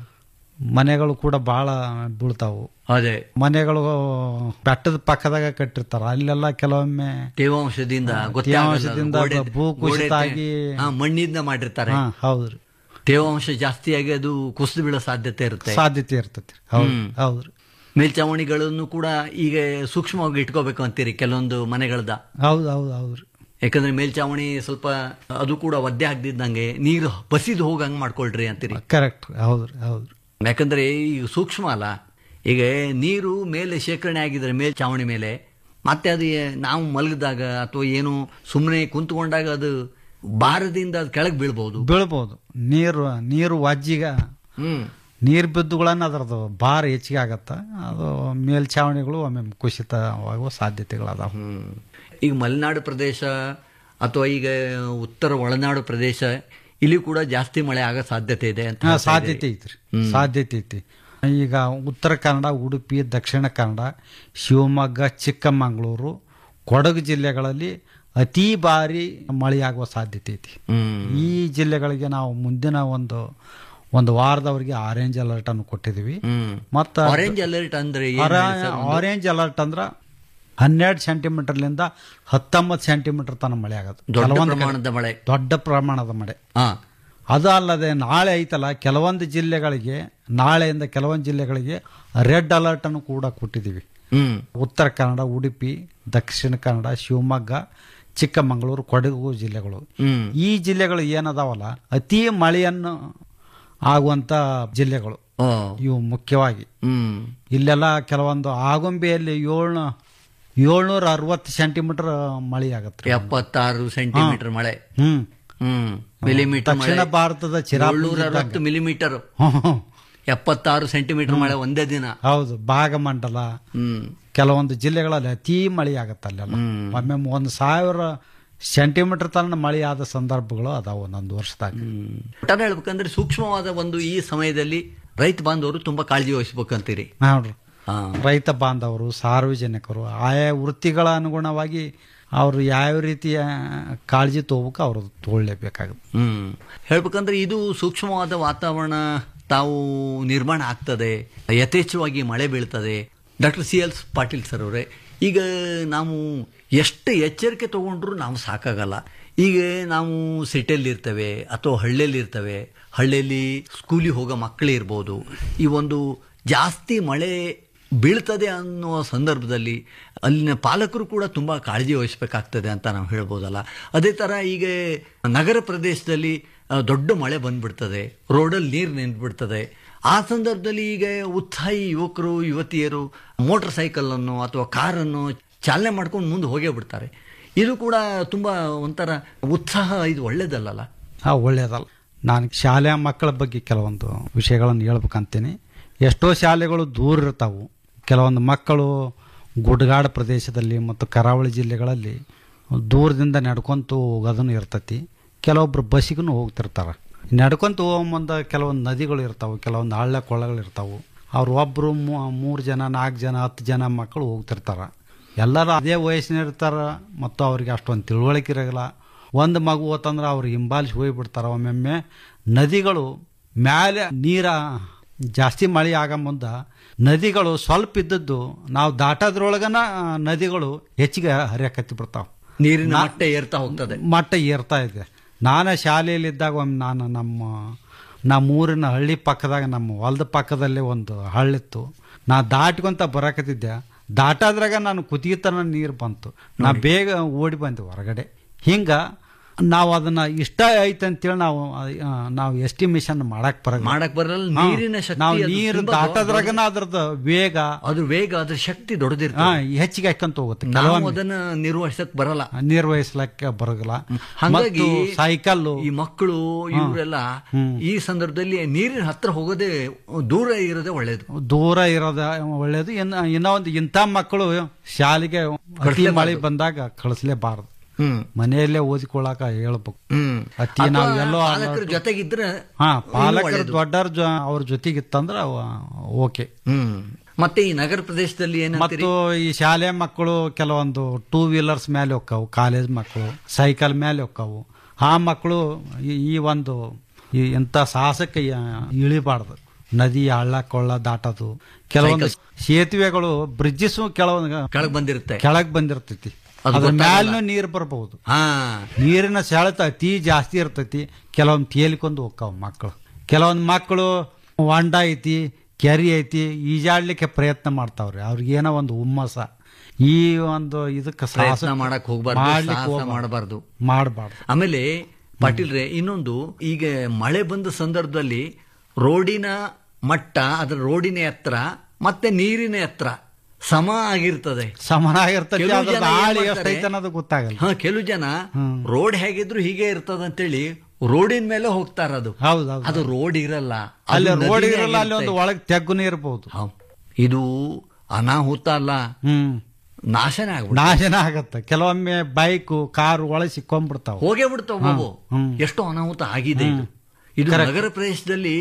ಮನೆಗಳು ಕೂಡ ಬಹಳ ಬೀಳ್ತಾವು ಅದೇ ಮನೆಗಳು ಬೆಟ್ಟದ ಪಕ್ಕದಾಗ ಕಟ್ಟಿರ್ತಾರ ಅಲ್ಲೆಲ್ಲ ಕೆಲವೊಮ್ಮೆ ತೇವಾಂಶದಿಂದ ತೇವಾಂಶದಿಂದ ಭೂಕುಸಿತ ಆಗಿ ಮಣ್ಣಿಂದ ಮಾಡಿರ್ತಾರೆ ಹಾ ಹೌದ್ರಿ ತೇವಾಂಶ ಜಾಸ್ತಿಯಾಗಿ ಅದು ಕುಸಿದು ಬೀಳೋ ಸಾಧ್ಯತೆ ಇರುತ್ತೆ ಸಾಧ್ಯತೆ ಇರ್ತೈತಿ ಹೌದು ಹ್ಮ್. ಹೌದ್ರಿ ಮೇಲ್ಚಾವಣಿಗಳನ್ನು ಕೂಡ ಈಗ ಸೂಕ್ಷ್ಮವಾಗಿ ಇಟ್ಕೋಬೇಕು ಅಂತೀರಿ ಕೆಲವೊಂದು ಮನೆಗಳದ ಹೌದು ಹೌದು ಹೌದ್ರಿ ಯಾಕಂದ್ರೆ ಮೇಲ್ಚಾವಣಿ ಸ್ವಲ್ಪ ಅದು ಕೂಡ ಒದ್ದೆ ಆಗದಿದ್ದಂಗೆ ನೀರು ಬಸಿದು ಹೋಗಂಗ್ ಮಾಡ್ಕೊಳ್ರಿ ಅಂತೀರಿ ಕರೆಕ್ಟ್ ಹೌದ್ರಿ ಹೌದ್ರಿ ಯಾಕಂದ್ರೆ ಈಗ ಸೂಕ್ಷ್ಮ ಅಲ್ಲ ಈಗ ನೀರು ಮೇಲೆ ಶೇಖರಣೆ ಆಗಿದ್ರೆ ಮೇಲ್ಚಾವಣಿ ಮೇಲೆ ಮತ್ತೆ ಅದು ಏ- ನಾವು ಮಲಗಿದಾಗ ಅಥವಾ ಏನು ಸುಮ್ಮನೆ ಕುಂತ್ಕೊಂಡಾಗ ಅದು ಭಾರದಿಂದ ಅದು ಕೆಳಗೆ ಬೀಳ್ಬಹುದು ಬೀಳ್ಬೋದು ನೀರು ನೀರು ವಜ್ಜಿಗ ಹ್ಮ್ ನೀರು ಬಿದ್ದುಗಳನ್ನ ಅದರದ್ದು ಭಾರ ಹೆಚ್ಚಿಗೆ ಆಗತ್ತ ಅದು ಮೇಲ್ಛಾವಣಿಗಳು ಒಮ್ಮೆ ಕುಸಿತವಾಗುವ ಸಾಧ್ಯತೆಗಳದಾವ ಹ್ಮ್. ಈಗ ಮಲೆನಾಡು ಪ್ರದೇಶ ಅಥವಾ ಈಗ ಉತ್ತರ ಒಳನಾಡು ಪ್ರದೇಶ ಇಲ್ಲಿ ಕೂಡ ಜಾಸ್ತಿ ಮಳೆ ಆಗೋ ಸಾಧ್ಯತೆ ಇದೆ ಅಂತ ಹಾ, ಹೇಳ್ತಾ ಸಾಧ್ಯತೆ ಇದ್ದೀರಿ. ಐತ್ರಿ ಸಾಧ್ಯತೆ ಐತಿ ಈಗ ಉತ್ತರ ಕನ್ನಡ ಉಡುಪಿ ದಕ್ಷಿಣ ಕನ್ನಡ ಶಿವಮೊಗ್ಗ ಚಿಕ್ಕಮಗಳೂರು ಕೊಡಗು ಜಿಲ್ಲೆಗಳಲ್ಲಿ ಅತಿ ಭಾರಿ ಮಳೆಯಾಗುವ ಸಾಧ್ಯತೆ ಐತಿ ಹ್ಮ್ ಈ ಜಿಲ್ಲೆಗಳಿಗೆ ನಾವು ಮುಂದಿನ ಒಂದು ಒಂದು ವಾರದವರೆಗೆ ಆರೆಂಜ್ ಅಲರ್ಟ್ ಅನ್ನು ಕೊಟ್ಟಿದ್ದೀವಿ ಹ್ಮ್ ಮತ್ತ ಆರೆಂಜ್ ಅಲರ್ಟ್ ಅಂದ್ರೆ ಏನ್ ಹೇಳಿ ಸರ್ ಒಂದು? ಆರೆಂಜ್ ಅಲರ್ಟ್ ಅಂದ್ರ ಹನ್ನೆರಡು ಸೆಂಟಿಮೀಟರ್ಲಿಂದ ಹತ್ತೊಂಬತ್ತು ಸೆಂಟಿಮೀಟರ್ ತನಕ ಮಳೆ ಆಗುತ್ತೆ ದೊಡ್ಡ ಕೆಲವೊಂದು ಕಡೆ ಪ್ರಮಾಣದ ಮಳೆ ದೊಡ್ಡ ಪ್ರಮಾಣದ ಮಳೆ ಹಾ ಅದು ಅಲ್ಲದೆ ನಾಳೆ ಐತಲ್ಲ ಕೆಲವೊಂದು ಜಿಲ್ಲೆಗಳಿಗೆ ನಾಳೆಯಿಂದ ಕೆಲವೊಂದು ಜಿಲ್ಲೆಗಳಿಗೆ ರೆಡ್ ಅಲರ್ಟ್ ಅನ್ನು ಕೂಡ ಕೊಟ್ಟಿದ್ದೀವಿ ಹ್ಮ್ ಉತ್ತರ ಕನ್ನಡ ಉಡುಪಿ ದಕ್ಷಿಣ ಕನ್ನಡ ಶಿವಮೊಗ್ಗ ಚಿಕ್ಕಮಗಳೂರು ಕೊಡಗು ಜಿಲ್ಲೆಗಳು ಹ್ಮ್ ಈ ಜಿಲ್ಲೆಗಳು ಏನದಾವಲ್ಲ ಅತಿ ಮಳೆಯನ್ನು ಆಗುವಂತ ಜಿಲ್ಲೆಗಳು ಓ ಇವು ಮುಖ್ಯವಾಗಿ ಹ್ಮ್ ಇಲ್ಲೆಲ್ಲ ಕೆಲವೊಂದು ಆಗುಂಬೆಯಲ್ಲಿ ಏಳ್ನೂ ಏಳ್ನೂರ ಅರವತ್ತು ಸೆಂಟಿಮೀಟರ್ ಮಳೆ ಆಗತ್ತೆ ಎಪ್ಪತ್ತಾರು ಸೆಂಟಿಮೀಟರ್ ಮಳೆ ಹ್ಮ್ ಹ್ಮ್ ಮಿಲಿಮೀಟರ್ ದಕ್ಷಿಣ ಭಾರತದ ಚಿರಾಪುಂಜಿ ಏಳ್ನೂರ ಅರವತ್ತು ಮಿಲಿಮೀಟರ್ ಹ್ಮ್, ಹ್ಮ್. ಎಪ್ಪತ್ತಾರು ಸೆಂಟಿಮೀಟರ್ ಮಳೆ ಒಂದೇ ದಿನ ಹೌದು ಭಾಗಮಂಡಲ ಹ್ಮ್ ಕೆಲವೊಂದು ಜಿಲ್ಲೆಗಳಲ್ಲಿ ಅತಿ ಮಳೆ ಆಗತ್ತೆ ಅಲ್ಲೆಲ್ಲ ಒಮ್ಮೆ ಒಂದು ಸಾವಿರ ಸೆಂಟಿಮೀಟರ್ ತನಕ ಮಳೆ ಆದ ಸಂದರ್ಭಗಳು ಅದಾವ ಒಂದೊಂದು ವರ್ಷದಾಗ ಒಟ್ಟಾರೆ ಹೇಳ್ಬೇಕಂದ್ರೆ ಸೂಕ್ಷ್ಮವಾದ ಒಂದು ಈ ಸಮಯದಲ್ಲಿ ರೈತ ಬಾಂಧವರು ತುಂಬಾ ಕಾಳಜಿ ವಹಿಸ್ಬೇಕಂತೀರಿ ನೋಡ್ರಿ ಹಾ ರೈತ ಬಾಂಧವರು ಸಾರ್ವಜನಿಕರು ಆಯಾ ವೃತ್ತಿಗಳ ಅನುಗುಣವಾಗಿ ಅವರು ಯಾವ ರೀತಿಯ ಕಾಳಜಿ ತಗೋಬೇಕು ಅವರು ತಗೊಳ್ಳೇಬೇಕಾಗುತ್ತೆ ಹ್ಮ್ ಹೇಳ್ಬೇಕಂದ್ರೆ ಇದು ಸೂಕ್ಷ್ಮವಾದ ವಾತಾವರಣ ತಾವು ನಿರ್ಮಾಣ ಆಗ್ತದೆ ಯಥೇಚ್ಛವಾಗಿ ಮಳೆ ಬೀಳ್ತದೆ doctor C L Patil sir ಅವರೇ ಈಗ ನಾವು ಎಷ್ಟು ಎಚ್ಚರಿಕೆ ತಗೊಂಡ್ರು ನಾವು ಸಾಕಾಗಲ್ಲ ಈಗ ನಾವು ಸಿಟಿಯಲ್ಲಿ ಇರ್ತೇವೆ ಅಥವಾ ಹಳ್ಳಿಯಲ್ಲಿ ಇರ್ತೇವೆ ಹಳ್ಳಿಯಲ್ಲಿ ಸ್ಕೂಲಿಗೆ ಹೋಗೋ ಮಕ್ಕಳು ಇರ್ಬೋದು ಈ ಒಂದು ಜಾಸ್ತಿ ಮಳೆ ಬೀಳ್ತದೆ ಅನ್ನುವ ಸಂದರ್ಭದಲ್ಲಿ ಅಲ್ಲಿನ ಪಾಲಕರು ಕೂಡ ತುಂಬ ಕಾಳಜಿ ವಹಿಸಬೇಕಾಗ್ತದೆ ಅಂತ ನಾವು ಹೇಳ್ಬೋದಲ್ಲ ಅದೇ ಥರ ಈಗ ನಗರ ಪ್ರದೇಶದಲ್ಲಿ ಆ, ದೊಡ್ಡ ಮಳೆ ಬಂದ್ಬಿಡ್ತದೆ ರೋಡಲ್ಲಿ ನೀರು ನಿಂತ್ಬಿಡ್ತದೆ ಆ ಸಂದರ್ಭದಲ್ಲಿ ಈಗ ಉತ್ಸಾಹಿ ಯುವಕರು ಯುವತಿಯರು ಮೋಟರ್ ಸೈಕಲನ್ನು ಅಥವಾ ಕಾರನ್ನು ಚಾಲನೆ ಮಾಡ್ಕೊಂಡು ಮುಂದೆ ಹೋಗೇ ಬಿಡ್ತಾರೆ ಇದು ಕೂಡ ತುಂಬ ಒಂಥರ ಉತ್ಸಾಹ ಇದು ಒಳ್ಳೇದಲ್ಲಲ್ಲ ಆ ಒಳ್ಳೆಯದಲ್ಲ ನಾನು ಶಾಲೆಯ ಮಕ್ಕಳ ಬಗ್ಗೆ ಕೆಲವೊಂದು ವಿಷಯಗಳನ್ನು ಹೇಳ್ಬೇಕಂತೀನಿ ಎಷ್ಟೋ ಶಾಲೆಗಳು ದೂರ ಇರ್ತಾವು ಕೆಲವೊಂದು ಮಕ್ಕಳು ಗುಡ್ಗಾಡು ಪ್ರದೇಶದಲ್ಲಿ ಮತ್ತು ಕರಾವಳಿ ಜಿಲ್ಲೆಗಳಲ್ಲಿ ದೂರದಿಂದ ನಡ್ಕೊಂತ ಹೋಗೋದನ್ನು ಇರ್ತೈತಿ ಕೆಲವೊಬ್ರು ಬಸ್ಸಿಗೂ ಹೋಗ್ತಿರ್ತಾರೆ ನಡ್ಕೊಂತ ಹೋಗೋ ಮುಂದೆ ಕೆಲವೊಂದು ನದಿಗಳು ಇರ್ತಾವೆ ಕೆಲವೊಂದು ಹಳ್ಳ ಕೊಳ್ಳಗಳು ಇರ್ತಾವೆ ಅವ್ರು ಒಬ್ಬರು ಮೂರು ಜನ ನಾಲ್ಕು ಜನ ಹತ್ತು ಜನ ಮಕ್ಕಳು ಹೋಗ್ತಿರ್ತಾರೆ ಎಲ್ಲರೂ ಅದೇ ವಯಸ್ಸಿನ ಇರ್ತಾರೆ ಮತ್ತು ಅವ್ರಿಗೆ ಅಷ್ಟೊಂದು ತಿಳುವಳಿಕೆ ಇರೋಲ್ಲ ಒಂದು ಮಗು ಹೋತಂದ್ರೆ ಅವ್ರು ಹಿಂಬಾಲಿಸಿ ಹೋಗ್ಬಿಡ್ತಾರೆ ಒಮ್ಮೊಮ್ಮೆ ನದಿಗಳು ಮ್ಯಾಲೆ ನೀರ ಜಾಸ್ತಿ ಮಳೆ ಆಗ ಮುಂದೆ ನದಿಗಳು ಸ್ವಲ್ಪ ಇದ್ದದ್ದು ನಾವು ದಾಟೋದ್ರೊಳಗನ ಆ, ನದಿಗಳು ಹೆಚ್ಚಿಗೆ ಹರಿಯಕತ್ತಿ ಬಿಡ್ತಾವೆ ನೀರಿನ ಮಟ್ಟ ಏರ್ತಾ ಹೋಗ್ತದೆ ಮಟ್ಟ ಏರ್ತಾ ಇದೆ ನಾನು ಶಾಲೆಯಲ್ಲಿದ್ದಾಗ ಒಮ್ಮೆ ನಾನು ನಮ್ಮ ನಮ್ಮ ಊರಿನ ಹಳ್ಳಿ ಪಕ್ಕದಾಗ ನಮ್ಮ ಹೊಲದ ಪಕ್ಕದಲ್ಲೇ ಒಂದು ಹಳ್ಳಿತ್ತು ನಾ ದಾಟ್ಕೊಂತ ಬರಕತ್ತಿದ್ದೆ ದಾಟಾದ್ರಾಗ ನಾನು ಕುತ್ತಿಗೆತನ ನೀರು ಬಂತು ನಾ ಬೇಗ ಓಡಿ ಬಂದೆ ಹೊರಗಡೆ ಹಿಂಗ ನಾವು ಅದನ್ನ ಇಷ್ಟ ಐತೆ ಅಂತೇಳಿ ನಾವು ಆ, ನಾವು ಎಸ್ಟಿಮೇಷನ್ ಮಾಡಕ್ ಬರಲ್ಲ ಮಾಡಕ್ ಬರಲ್ಲ ಹಾ. ನೀರಿನ ಶಕ್ತಿ ನಾವು ಅದು ನೀರು ತುಂಬಾ ದಾಟೋದ್ರಾಗನ ಅದ್ರದ್ದು ವೇಗ ಅದ್ರ ವೇಗ ಅದ್ರ ಶಕ್ತಿ ಹಾ, ದೊಡ್ಡದಿರ್ತದೆ ಹೆಚ್ಚಿಗೆ ಹಾಕಂತ ಹೋಗುತ್ತೆ ನಾವು ಕೆಲವೊಮ್ಮೆ ಅದನ್ನ ನಿರ್ವಹಿಸಕ್ ಬರಲ್ಲ ನಿರ್ವಹಿಸ್ಲಕ್ಕೆ ಬರಲ್ಲ ಹಾಗಾಗಿ ಮತ್ತು ಸೈಕಲ್ಲು ಈ ಮಕ್ಕಳು ಇವರೆಲ್ಲ ಈ ಸಂದರ್ಭದಲ್ಲಿ ನೀರಿನ ಹತ್ರ ಹೋಗೋದೇ ದೂರ ಇರೋದೇ ಒಳ್ಳೇದು ದೂರ ಇರೋದ ಒಳ್ಳೇದು ಇನ್ನ ಇನ್ನ ಒಂದು ಇಂಥ ಮಕ್ಕಳು ಶಾಲೆಗೆ ಅತಿ ಕಳಿಸ್ಲೇಬಾರ್ದು. ಮಳೆ ಬಂದಾಗ ಕಳಿಸ್ಲೇಬಾರದು ಹ್ಮ್ ಮನೆಯಲ್ಲೇ ಓದಿಕೊಳ್ಳಾಕ ಹೇಳ್ಬೇಕು ಹ್ಮ್ ಅತಿ ನಾವು ಅಥವಾ ಎಲ್ಲೋ ಪಾಲಕರ ಜೊತೆಗಿದ್ರೆ ಹಾ ಇನ್ನೂ ಪಾಲಕರು ಒಳ್ಳೇದು. ದೊಡ್ಡವ್ರ ಜೊ ಅವ್ರ ಜೊತೆಗಿತ್ತಂದ್ರ ಓಕೆ ಹ್ಮ್ ಮತ್ತೆ ಈ ನಗರ ಪ್ರದೇಶದಲ್ಲಿ ಏನಂತೀರಿ ಮತ್ತು ಈ ಶಾಲೆ ಮಕ್ಕಳು ಕೆಲವೊಂದು ಟೂ ವೀಲರ್ಸ್ ಮೇಲೆ ಹೋಗ್ತಾವು ಕಾಲೇಜ್ ಮಕ್ಕಳು ಸೈಕಲ್ ಮೇಲೆ ಹೋಗ್ತಾವು ಆ ಮಕ್ಕಳು ಈ- ಈ ಒಂದು ಈ ಇಂಥ ಸಾಹಸಕ್ಕೆ ಯ- ಇಳಿಬಾರ್ದು ನದಿ ಹಳ್ಳ ಕೊಳ್ಳ ದಾಟೋದು ಕೆಲವೊಂದು ಸೇತುವೆಗಳು ಬ್ರಿಡ್ಜಸ್ ಕೆಲವೊಂದು ಕೆಳಗ್ ಬಂದಿರುತ್ತೆ ಕೆಳಗ್ ಬಂದಿರ್ತೈತಿ ಅದು ಅದ್ರ ಗೊತ್ತಾಗಲ್ಲ. ಮ್ಯಾಲೂ ನೀರು ಬರಬಹುದು ಹಾ ನೀರಿನ ಸೆಳೆತ ಅತಿ ಜಾಸ್ತಿ ಇರ್ತೈತಿ ಕೆಲವೊಂದು ತೇಲಿಕೊಂಡು ಹೋಗ್ತಾವ ಮಕ್ಕಳು ಕೆಲವೊಂದು ಮಕ್ಕಳು ಹೊಂಡ ಐತಿ ಕೆರಿ ಐತಿ ಈಜಾಡ್ಲಿಕ್ಕೆ ಪ್ರಯತ್ನ ಮಾಡ್ತಾವ್ರಿ ಅವ್ರಿಗೆ ಏನೋ ಒಂದು ಹುಮ್ಮಸ ಈ ಒಂದು ಇದಕ್ಕೆ ಪ್ರಯತ್ನ ಮಾಡಕ್ ಹೋಗ್ಬಾರ್ದು ಸಾಹಸ ಮಾಡಬಾರ್ದು ಮಾಡಬಾರ್ದು ಆಮೇಲೆ ಪಾಟೀಲ್ರೆ ಇನ್ನೊಂದು ಈಗ ಮಳೆ ಬಂದ ಸಂದರ್ಭದಲ್ಲಿ ರೋಡಿನ ಮಟ್ಟ ಅದರ ರೋಡಿನ ಎತ್ತರ ಮತ್ತೆ ನೀರಿನ ಎತ್ತರ ಸಮ ಆಗಿರ್ತದೆ ಸಮನಾಗಿರ್ತೈತಿ ಕೆಲವು ಅದ್ರದ್ದು ಜನ ಏನ್ ಆಳಿ ಮಾಡ್ತಾರೆ? ಎಷ್ಟೈತೆ ಅನ್ನೋದು ಗೊತ್ತಾಗಲ್ಲ ಹಾ ಕೆಲವು ಜನ ರೋಡ್ ಹೇಗಿದ್ರು ಹೀಗೆ ಇರ್ತದ ಅಂತೇಳಿ ರೋಡಿನ ಮೇಲೆ ಹೋಗ್ತಾರ ಅದು ಹೌದೌದು ಅದು ರೋಡ್ ಇರಲ್ಲ ಅದು ಅಲ್ಲಿ ರೋಡ್ ನದಿನೇ ಇರಲ್ಲ ಅಲ್ಲಿ ಒಂದು ಇರುತ್ತೆ. ಒಳಗೆ ತೆಗ್ಗುನೇ ಇರ್ಬೋದು ಹೌದ್. ಇದು ಅನಾಹುತ ಅಲ್ಲ ಹ್ಮ್ ನಾಶನೇ ಆಗ್ಬಿಡ ನಾಶನ ಆಗತ್ತೆ ಕೆಲವೊಮ್ಮೆ ಬೈಕು ಕಾರು ಒಳಗೆ ಸಿಕ್ಕೊಂಡ್ಬಿಡ್ತಾವ ಹೋಗೇ ಬಿಡ್ತಾವ ಬಾಬು ಹ್ಮ್. ಎಷ್ಟೋ ಅನಾಹುತ ಆಗಿದೆ ಇದು ಇದು ನಗರ ಪ್ರದೇಶದಲ್ಲಿ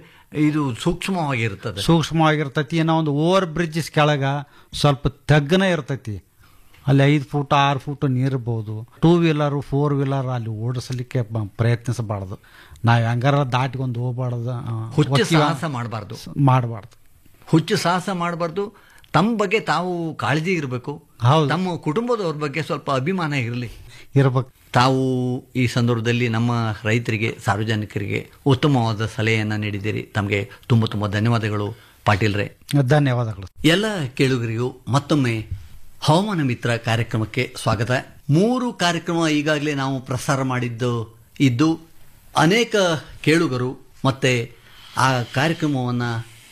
ಇದು ಸೂಕ್ಷ್ಮವಾಗಿರ್ತದೆ ಸೂಕ್ಷ್ಮವಾಗಿರ್ತೈತಿ ಏನೋ ಒಂದು ಓವರ್ ಬ್ರಿಡ್ಜಸ್ ಕೆಳಗ ಸ್ವಲ್ಪ ತಗ್ಗನ ಇರ್ತೈತಿ ಅಲ್ಲಿ ಐದು ಫೂಟ್ ಆರು ಫೂಟ್ ನೀರ್ಬೋದು ಟೂ ವೀಲರ್ ಫೋರ್ ವೀಲರ್ ಅಲ್ಲಿ ಓಡಿಸಲಿಕ್ಕೆ ಬ- ಪ್ರಯತ್ನಿಸಬಾರ್ದು ನಾವು ಹೆಂಗಾರ ದಾಟಿಕೊಂಡು ಹೋಗ್ಬಾರ್ದು ಹುಚ್ಚು ಸಾಹಸ ಮಾಡಬಾರ್ದು ಮಾಡಬಾರ್ದು ಹುಚ್ಚು ಸಾಹಸ ಮಾಡಬಾರ್ದು ತಮ್ಮ ಬಗ್ಗೆ ತಾವು ಕಾಳಜಿ ಇರಬೇಕು ಹೌದು ತಮ್ಮ ಕುಟುಂಬದವ್ರ ಬಗ್ಗೆ ಸ್ವಲ್ಪ ಅಭಿಮಾನ ಇರಲಿ ಇರ್ಬೇಕು ತಾವು ಈ ಸಂದರ್ಭದಲ್ಲಿ ನಮ್ಮ ರೈತರಿಗೆ ಸಾರ್ವಜನಿಕರಿಗೆ ಉತ್ತಮವಾದ ಸಲಹೆಯನ್ನು ನೀಡಿದ್ದೀರಿ ತಮಗೆ ತುಂಬ ತುಂಬ ಧನ್ಯವಾದಗಳು ಪಾಟೀಲ್ರೆ ಧನ್ಯವಾದಗಳು ಎಲ್ಲ ಕೇಳುಗರಿಗೂ ಮತ್ತೊಮ್ಮೆ ಹವಾಮಾನ ಮಿತ್ರ ಕಾರ್ಯಕ್ರಮಕ್ಕೆ ಸ್ವಾಗತ ಮೂರು ಕಾರ್ಯಕ್ರಮ ಈಗಾಗಲೇ ನಾವು ಪ್ರಸಾರ ಮಾಡಿದ್ದು ಇದ್ದು ಅನೇಕ ಕೇಳುಗರು ಮತ್ತೆ ಆ ಕಾರ್ಯಕ್ರಮವನ್ನು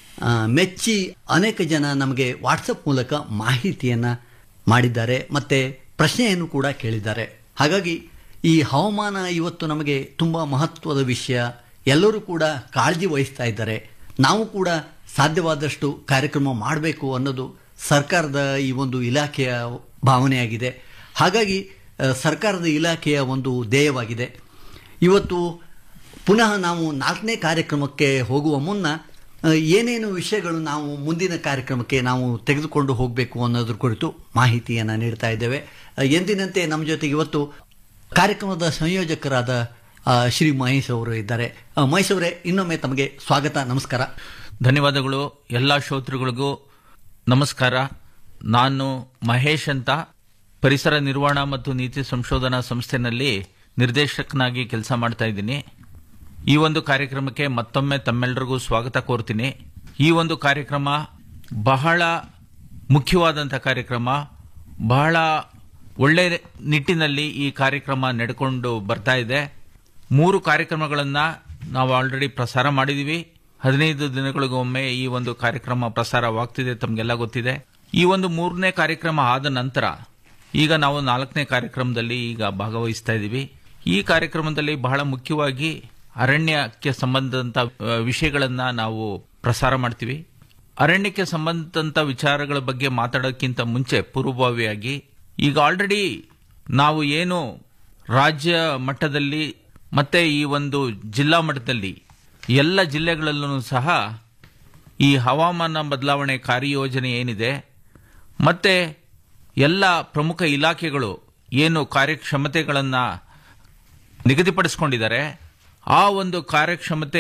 ಮೆಚ್ಚಿ ಅನೇಕ ಜನ ನಮಗೆ ವಾಟ್ಸಪ್ ಮೂಲಕ ಮಾಹಿತಿಯನ್ನು ಮಾಡಿದ್ದಾರೆ ಮತ್ತೆ ಪ್ರಶ್ನೆಯನ್ನು ಕೂಡ ಕೇಳಿದ್ದಾರೆ ಹಾಗಾಗಿ ಈ ಹವಾಮಾನ ಇವತ್ತು ನಮಗೆ ತುಂಬ ಮಹತ್ವದ ವಿಷಯ ಎಲ್ಲರೂ ಕೂಡ ಕಾಳಜಿ ವಹಿಸ್ತಾ ಇದ್ದಾರೆ ನಾವು ಕೂಡ ಸಾಧ್ಯವಾದಷ್ಟು ಕಾರ್ಯಕ್ರಮ ಮಾಡಬೇಕು ಅನ್ನೋದು ಸರ್ಕಾರದ ಈ ಒಂದು ಇಲಾಖೆಯ ಭಾವನೆಯಾಗಿದೆ ಹಾಗಾಗಿ ಆ, ಸರ್ಕಾರದ ಇಲಾಖೆಯ ಒಂದು ಧ್ಯೇಯವಾಗಿದೆ ಇವತ್ತು ಪುನಃ ನಾವು ನಾಲ್ಕನೇ ಕಾರ್ಯಕ್ರಮಕ್ಕೆ ಹೋಗುವ ಮುನ್ನ ಆ, ಏನೇನು ವಿಷಯಗಳು ನಾವು ಮುಂದಿನ ಕಾರ್ಯಕ್ರಮಕ್ಕೆ ನಾವು ತೆಗೆದುಕೊಂಡು ಹೋಗಬೇಕು ಅನ್ನೋದ್ರ ಕುರಿತು ಮಾಹಿತಿಯನ್ನು ನೀಡ್ತಾ ಇದ್ದೇವೆ ಆ, ಎಂದಿನಂತೆ ನಮ್ಮ ಜೊತೆಗೆ ಇವತ್ತು ಕಾರ್ಯಕ್ರಮದ ಸಂಯೋಜಕರಾದ ಆ, ಶ್ರೀ ಮಹೇಶ್ ಅವರು ಇದ್ದಾರೆ ಆ, ಮಹೇಶ್ ಅವರೇ ಇನ್ನೊಮ್ಮೆ ತಮಗೆ ಸ್ವಾಗತ ನಮಸ್ಕಾರ ಧನ್ಯವಾದಗಳು ಎಲ್ಲ ಶ್ರೋತೃಗಳಿಗೂ ನಮಸ್ಕಾರ ನಾನು ಮಹೇಶ್ ಅಂತ ಪರಿಸರ ನಿರ್ವಹಣಾ ಮತ್ತು ನೀತಿ ಸಂಶೋಧನಾ ಸಂಸ್ಥೆನಲ್ಲಿ ನಿರ್ದೇಶಕನಾಗಿ ಕೆಲಸ ಮಾಡ್ತಾ ಇದ್ದೀನಿ ಈ ಒಂದು ಕಾರ್ಯಕ್ರಮಕ್ಕೆ ಮತ್ತೊಮ್ಮೆ ತಮ್ಮೆಲ್ಲರಿಗೂ ಸ್ವಾಗತ ಕೋರ್ತೀನಿ ಈ ಒಂದು ಕಾರ್ಯಕ್ರಮ ಬಹಳ ಮುಖ್ಯವಾದಂಥ ಕಾರ್ಯಕ್ರಮ ಬಹಳ ಒಳ್ಳೆ ನಿಟ್ಟಿನಲ್ಲಿ ಈ ಕಾರ್ಯಕ್ರಮ ನಡೆಕೊಂಡು ಬರ್ತಾ ಇದೆ ಮೂರು ಕಾರ್ಯಕ್ರಮಗಳನ್ನು ನಾವು ಆಲ್ರೆಡಿ ಪ್ರಸಾರ ಮಾಡಿದ್ದೀವಿ ಹದಿನೈದು ದಿನಗಳಿಗೊಮ್ಮೆ ಈ ಒಂದು ಕಾರ್ಯಕ್ರಮ ಪ್ರಸಾರವಾಗ್ತಿದೆ ತಮಗೆಲ್ಲ ಗೊತ್ತಿದೆ ಈ ಒಂದು ಮೂರನೇ ಕಾರ್ಯಕ್ರಮ ಆದ ನಂತರ ಈಗ ನಾವು ನಾಲ್ಕನೇ ಕಾರ್ಯಕ್ರಮದಲ್ಲಿ ಈಗ ಭಾಗವಹಿಸ್ತಾ ಇದ್ದೀವಿ ಈ ಕಾರ್ಯಕ್ರಮದಲ್ಲಿ ಬಹಳ ಮುಖ್ಯವಾಗಿ ಅರಣ್ಯಕ್ಕೆ ಸಂಬಂಧದಂತ ಆ, ವಿಷಯಗಳನ್ನ ನಾವು ಪ್ರಸಾರ ಮಾಡ್ತೀವಿ ಅರಣ್ಯಕ್ಕೆ ಸಂಬಂಧದಂತ ವಿಚಾರಗಳ ಬಗ್ಗೆ ಮಾತಾಡೋಕ್ಕಿಂತ ಮುಂಚೆ ಪೂರ್ವಭಾವಿಯಾಗಿ ಈಗ ಆಲ್ರೆಡಿ ನಾವು ಏನು ರಾಜ್ಯ ಮಟ್ಟದಲ್ಲಿ ಮತ್ತೆ ಈ ಒಂದು ಜಿಲ್ಲಾ ಮಟ್ಟದಲ್ಲಿ ಎಲ್ಲ ಜಿಲ್ಲೆಗಳಲ್ಲೂ ಸಹ ಈ ಹವಾಮಾನ ಬದಲಾವಣೆ ಕಾರ್ಯಯೋಜನೆ ಏನಿದೆ ಮತ್ತೆ ಎಲ್ಲ ಪ್ರಮುಖ ಇಲಾಖೆಗಳು ಏನು ಕಾರ್ಯಕ್ಷಮತೆಗಳನ್ನು ನಿಗದಿಪಡಿಸ್ಕೊಂಡಿದ್ದಾರೆ ಆ ಒಂದು ಕಾರ್ಯಕ್ಷಮತೆ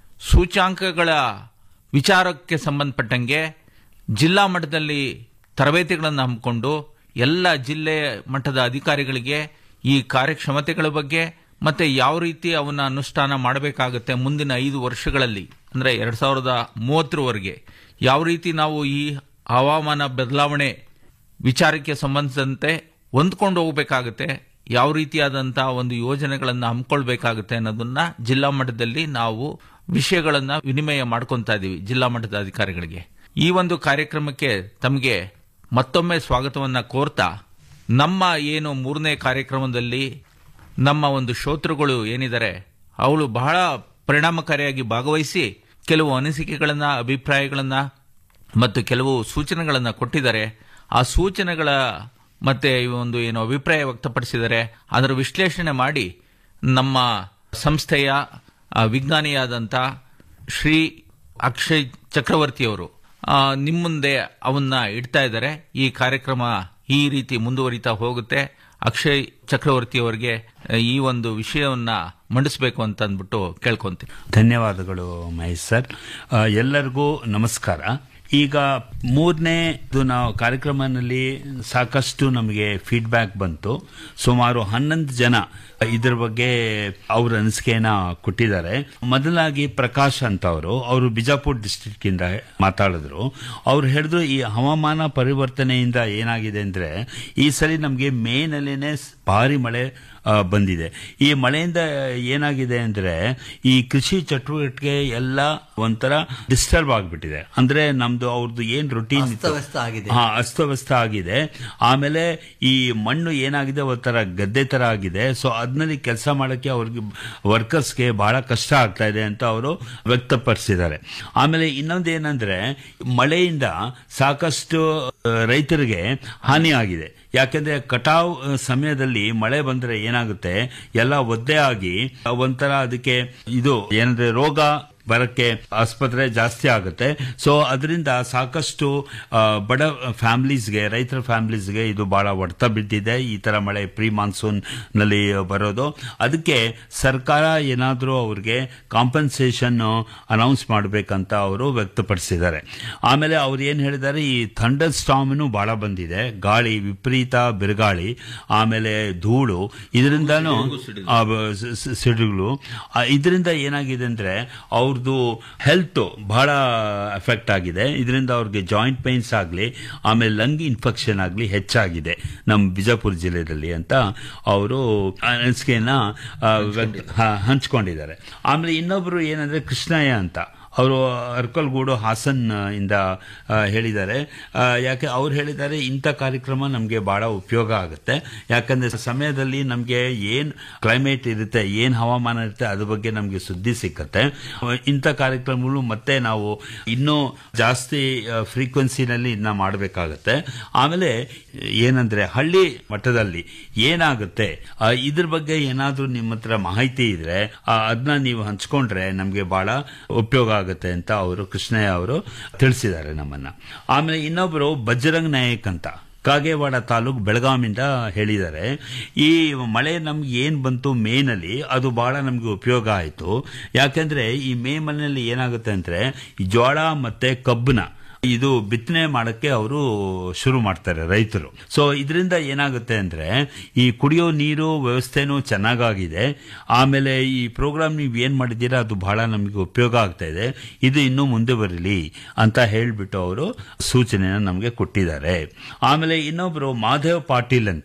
ಸೂಚಾಂಕಗಳ ವಿಚಾರಕ್ಕೆ ಸಂಬಂಧಪಟ್ಟಂಗೆ ಜಿಲ್ಲಾ ಮಟ್ಟದಲ್ಲಿ ತರಬೇತಿಗಳನ್ನು ಹಮ್ಮಿಕೊಂಡು ಎಲ್ಲ ಜಿಲ್ಲೆ ಮಟ್ಟದ ಅಧಿಕಾರಿಗಳಿಗೆ ಈ ಕಾರ್ಯಕ್ಷಮತೆಗಳ ಬಗ್ಗೆ ಮತ್ತೆ ಯಾವ ರೀತಿ ಅವನ್ನ ಅನುಷ್ಠಾನ ಮಾಡಬೇಕಾಗುತ್ತೆ ಮುಂದಿನ ಐದು ವರ್ಷಗಳಲ್ಲಿ ಅಂದ್ರೆ ಎರಡ್ ಸಾವಿರದ ಮೂವತ್ತರವರೆಗೆ ಯಾವ ರೀತಿ ನಾವು ಈ ಹವಾಮಾನ ಬದಲಾವಣೆ ವಿಚಾರಕ್ಕೆ ಸಂಬಂಧಿಸಿದಂತೆ ಹೊಂದ್ಕೊಂಡು ಹೋಗಬೇಕಾಗುತ್ತೆ ಯಾವ ರೀತಿಯಾದಂತಹ ಒಂದು ಯೋಜನೆಗಳನ್ನು ಹಮ್ಮಿಕೊಳ್ಬೇಕಾಗುತ್ತೆ ಅನ್ನೋದನ್ನ ಜಿಲ್ಲಾ ಮಟ್ಟದಲ್ಲಿ ನಾವು ವಿಷಯಗಳನ್ನ ವಿನಿಮಯ ಮಾಡ್ಕೊಂತಾ ಇದೀವಿ ಜಿಲ್ಲಾ ಮಟ್ಟದ ಅಧಿಕಾರಿಗಳಿಗೆ ಈ ಒಂದು ಕಾರ್ಯಕ್ರಮಕ್ಕೆ ತಮಗೆ ಮತ್ತೊಮ್ಮೆ ಸ್ವಾಗತವನ್ನ ಕೋರ್ತಾ ನಮ್ಮ ಏನು ಮೂರನೇ ಕಾರ್ಯಕ್ರಮದಲ್ಲಿ ನಮ್ಮ ಒಂದು ಶ್ರೋತೃಗಳು ಏನಿದ್ದಾರೆ ಅವಳು ಬಹಳ ಪರಿಣಾಮಕಾರಿಯಾಗಿ ಭಾಗವಹಿಸಿ ಕೆಲವು ಅನಿಸಿಕೆಗಳನ್ನ ಅಭಿಪ್ರಾಯಗಳನ್ನ ಮತ್ತು ಕೆಲವು ಸೂಚನೆಗಳನ್ನ ಕೊಟ್ಟಿದ್ದಾರೆ ಆ ಸೂಚನೆಗಳ ಮತ್ತೆ ಈ ಒಂದು ಏನು ಅಭಿಪ್ರಾಯ ವ್ಯಕ್ತಪಡಿಸಿದ್ದಾರೆ ಅದರ ವಿಶ್ಲೇಷಣೆ ಮಾಡಿ ನಮ್ಮ ಸಂಸ್ಥೆಯ ಆ, ವಿಜ್ಞಾನಿಯಾದಂಥ ಶ್ರೀ ಅಕ್ಷಯ್ ಚಕ್ರವರ್ತಿಯವರು ಆ, ನಿಮ್ಮ ಮುಂದೆ ಅವನ್ನ ಇಡ್ತಾ ಇದ್ದಾರೆ ಈ ಕಾರ್ಯಕ್ರಮ ಈ ರೀತಿ ಮುಂದುವರಿತಾ ಹೋಗುತ್ತೆ ಅಕ್ಷಯ್ ಚಕ್ರವರ್ತಿ ಅವರಿಗೆ ಈ ಒಂದು ವಿಷಯವನ್ನ ಮಂಡಿಸಬೇಕು ಅಂತ ಅಂದ್ಬಿಟ್ಟು ಕೇಳ್ಕೊಂತೀನಿ ಧನ್ಯವಾದಗಳು ಮಹೇಶ್ ಸರ್ ಆ, ಎಲ್ಲರಿಗೂ ನಮಸ್ಕಾರ ಈಗ ಮೂರನೇ ಇದು ನಾವು ಕಾರ್ಯಕ್ರಮದಲ್ಲಿ ಸಾಕಷ್ಟು ನಮಗೆ ಫೀಡ್ಬ್ಯಾಕ್ ಬಂತು ಸುಮಾರು ಹನ್ನೊಂದು ಜನ ಇದ್ರ ಬಗ್ಗೆ ಅವ್ರ ಅನಿಸಿಕೆನ ಕೊಟ್ಟಿದ್ದಾರೆ ಮೊದಲಾಗಿ ಪ್ರಕಾಶ್ ಅಂತ ಅವರು ಅವರು ಬಿಜಾಪುರ ಡಿಸ್ಟ್ರಿಕ್ಟ್ ಇಂದ ಮಾತಾಡಿದ್ರು ಅವ್ರು ಹೇಳಿದ್ರು ಈ ಹವಾಮಾನ ಪರಿವರ್ತನೆಯಿಂದ ಏನಾಗಿದೆ ಅಂದ್ರೆ ಈ ಸರಿ ನಮಗೆ ಮೇನಲ್ಲೇನೆ ಭಾರಿ ಮಳೆ ಆ, ಬಂದಿದೆ ಈ ಮಳೆಯಿಂದ ಏನಾಗಿದೆ ಅಂದ್ರೆ ಈ ಕೃಷಿ ಚಟುವಟಿಕೆ ಎಲ್ಲ ಒಂಥರ ಡಿಸ್ಟರ್ಬ್ ಆಗ್ಬಿಟ್ಟಿದೆ ಅಂದ್ರೆ ನಮ್ದು ಅವ್ರದ್ದು ಏನ್ ರೊಟೀನ್ ಅಸ್ತವ್ಯಸ್ತ ಆಗಿದೆ. ಹಾ ಅಸ್ತವ್ಯಸ್ತ ಆಗಿದೆ ಆಮೇಲೆ ಈ ಮಣ್ಣು ಏನಾಗಿದೆ ಒಂಥರ ಗದ್ದೆ ತರ ಆಗಿದೆ ಸೊ ಅದ್ನಲ್ಲಿ ಕೆಲಸ ಮಾಡಕ್ಕೆ ಅವ್ರಿಗೆ ವರ್ಕರ್ಸ್ಗೆ ಬಹಳ ಕಷ್ಟ ಆಗ್ತಾ ಇದೆ ಅಂತ ಅವರು ವ್ಯಕ್ತಪಡಿಸಿದ್ದಾರೆ ಆಮೇಲೆ ಇನ್ನೊಂದು ಏನಂದ್ರೆ ಮಳೆಯಿಂದ ಸಾಕಷ್ಟು ಆ, ರೈತರಿಗೆ ಹಾನಿ ಆಗಿದೆ ಯಾಕೆಂದ್ರೆ ಕಟಾವ್ ಆ, ಸಮಯದಲ್ಲಿ ಮಳೆ ಬಂದ್ರೆ ಏನಾಗುತ್ತೆ ಎಲ್ಲ ಒದ್ದೆ ಆಗಿ ಆ, ಒಂಥರ ಅದಕ್ಕೆ ಇದು ಏನಂದ್ರೆ ರೋಗ ಬರಕ್ಕೆ ಆಸ್ಪತ್ರೆ ಜಾಸ್ತಿ ಆಗುತ್ತೆ ಸೊ ಅದರಿಂದ ಸಾಕಷ್ಟು ಆ, ಬಡ ಫ್ಯಾಮಿಲೀಸ್ಗೆ ರೈತರ ಫ್ಯಾಮಿಲೀಸ್ಗೆ ಇದು ಬಹಳ ಹೊಡೆತ ಬಿದ್ದಿದೆ ಈ ತರ ಮಳೆ ಪ್ರೀ ಮಾನ್ಸೂನ್ ನಲ್ಲಿ ಬರೋದು ಅದಕ್ಕೆ ಸರ್ಕಾರ ಏನಾದರೂ ಅವ್ರಿಗೆ ಕಾಂಪನ್ಸೇಷನ್ ಅನೌನ್ಸ್ ಮಾಡಬೇಕಂತ ಅವರು ವ್ಯಕ್ತಪಡಿಸಿದ್ದಾರೆ ಆಮೇಲೆ ಅವ್ರು ಏನ್ ಹೇಳಿದ್ದಾರೆ ಈ ಥಂಡರ್ ಸ್ಟಾಮ್ನು ಬಹಳ ಬಂದಿದೆ ಗಾಳಿ ವಿಪರೀತ ಬಿರುಗಾಳಿ ಆಮೇಲೆ ಧೂಳು ಇದರಿಂದಾನು ಆ, ಬ- ಸ- ಸ- ಸಿಡಿಗಳು ಆ, ಇದರಿಂದ ಏನಾಗಿದೆ ಅಂದ್ರೆ ಅವ್ರದ್ದು ಹೆಲ್ತ್ ಬಹಳ ಎಫೆಕ್ಟ್ ಆಗಿದೆ ಇದರಿಂದ ಅವ್ರಿಗೆ ಜಾಯಿಂಟ್ ಪೈನ್ಸ್ ಆಗಲಿ ಆಮೇಲೆ ಲಂಗ್ ಇನ್ಫೆಕ್ಷನ್ ಆಗಲಿ ಹೆಚ್ಚಾಗಿದೆ ನಮ್ಮ ಬಿಜಾಪುರ ಜಿಲ್ಲೆಯಲ್ಲಿ ಅಂತ ಅವರು ಅನಿಸಿಕೆಯನ್ನ ಆ, ವ್ಯಕ್ತ- ಹ- ಹಂಚ್ಕೊಂಡಿದ್ದಾರೆ ಆಮೇಲೆ ಇನ್ನೊಬ್ರು ಏನಂದ್ರೆ ಕೃಷ್ಣಯ್ಯ ಅಂತ ಅವರು ಅರ್ಕಲ್ಗೂಡು ಹಾಸನ್ ಆ, ಇಂದ ಆ, ಹೇಳಿದ್ದಾರೆ ಆ, ಯಾಕೆ ಅವ್ರು ಹೇಳಿದ್ದಾರೆ ಇಂಥ ಕಾರ್ಯಕ್ರಮ ನಮಗೆ ಬಹಳ ಉಪಯೋಗ ಆಗುತ್ತೆ ಯಾಕಂದ್ರೆ ಸಮಯದಲ್ಲಿ ನಮಗೆ ಏನ್ ಕ್ಲೈಮೇಟ್ ಇರುತ್ತೆ ಏನ್ ಹವಾಮಾನ ಇರುತ್ತೆ ಅದ್ರ ಬಗ್ಗೆ ನಮಗೆ ಸುದ್ದಿ ಸಿಕ್ಕತ್ತೆ ಇಂಥ ಕಾರ್ಯಕ್ರಮಗಳು ಮತ್ತೆ ನಾವು ಇನ್ನೂ ಜಾಸ್ತಿ ಫ್ರೀಕ್ವೆನ್ಸಿನಲ್ಲಿ ಇದನ್ನ ಮಾಡಬೇಕಾಗತ್ತೆ ಆಮೇಲೆ ಏನಂದ್ರೆ ಹಳ್ಳಿ ಮಟ್ಟದಲ್ಲಿ ಏನಾಗುತ್ತೆ ಆ, ಇದ್ರ ಬಗ್ಗೆ ಏನಾದ್ರೂ ನಿಮ್ಮ ಹತ್ರ ಮಾಹಿತಿ ಇದ್ರೆ ಆ, ಅದನ್ನ ನೀವು ಹಂಚ್ಕೊಂಡ್ರೆ ನಮಗೆ ಬಹಳ ಉಪಯೋಗ ಆಗುತ್ತೆ ಅಂತ ಅವರು ಕೃಷ್ಣಯ್ಯ ಅವರು ತಿಳಿಸಿದ್ದಾರೆ ನಮ್ಮನ್ನ ಆಮೇಲೆ ಇನ್ನೊಬ್ರು ಬಜರಂಗ್ ನಾಯಕ್ ಅಂತ ಕಾಗೇವಾಡ ತಾಲೂಕು ಬೆಳಗಾವಿಂದ ಹೇಳಿದ್ದಾರೆ ಈ ಮಳೆ ನಮ್ಗೆ ಏನ್ ಬಂತು ಮೇನಲ್ಲಿ ಅದು ಬಹಳ ನಮ್ಗೆ ಉಪಯೋಗ ಆಯಿತು ಯಾಕೆಂದ್ರೆ ಈ ಮೇ ಮನೆಯಲ್ಲಿ ಏನಾಗುತ್ತೆ ಅಂದ್ರೆ ಈ ಜೋಳ ಮತ್ತೆ ಕಬ್ಬನ ಇದು ಬಿತ್ತನೆ ಮಾಡಕ್ಕೆ ಅವರು ಶುರು ಮಾಡ್ತಾರೆ ರೈತರು ಸೊ ಇದರಿಂದ ಏನಾಗುತ್ತೆ ಅಂದ್ರೆ ಈ ಕುಡಿಯೋ ನೀರು ವ್ಯವಸ್ಥೆನೂ ಚೆನ್ನಾಗಾಗಿದೆ ಆಮೇಲೆ ಈ ಪ್ರೋಗ್ರಾಮ್ ನೀವು ಏನ್ ಮಾಡಿದ್ದೀರಾ ಅದು ಬಹಳ ನಮಗೆ ಉಪಯೋಗ ಆಗ್ತಾ ಇದೆ ಇದು ಇನ್ನೂ ಮುಂದೆ ಬರಲಿ ಅಂತ ಹೇಳ್ಬಿಟ್ಟು ಅವರು ಸೂಚನೆನ ನಮಗೆ ಕೊಟ್ಟಿದ್ದಾರೆ ಆಮೇಲೆ ಇನ್ನೊಬ್ರು ಮಾಧವ್ ಪಾಟೀಲ್ ಅಂತ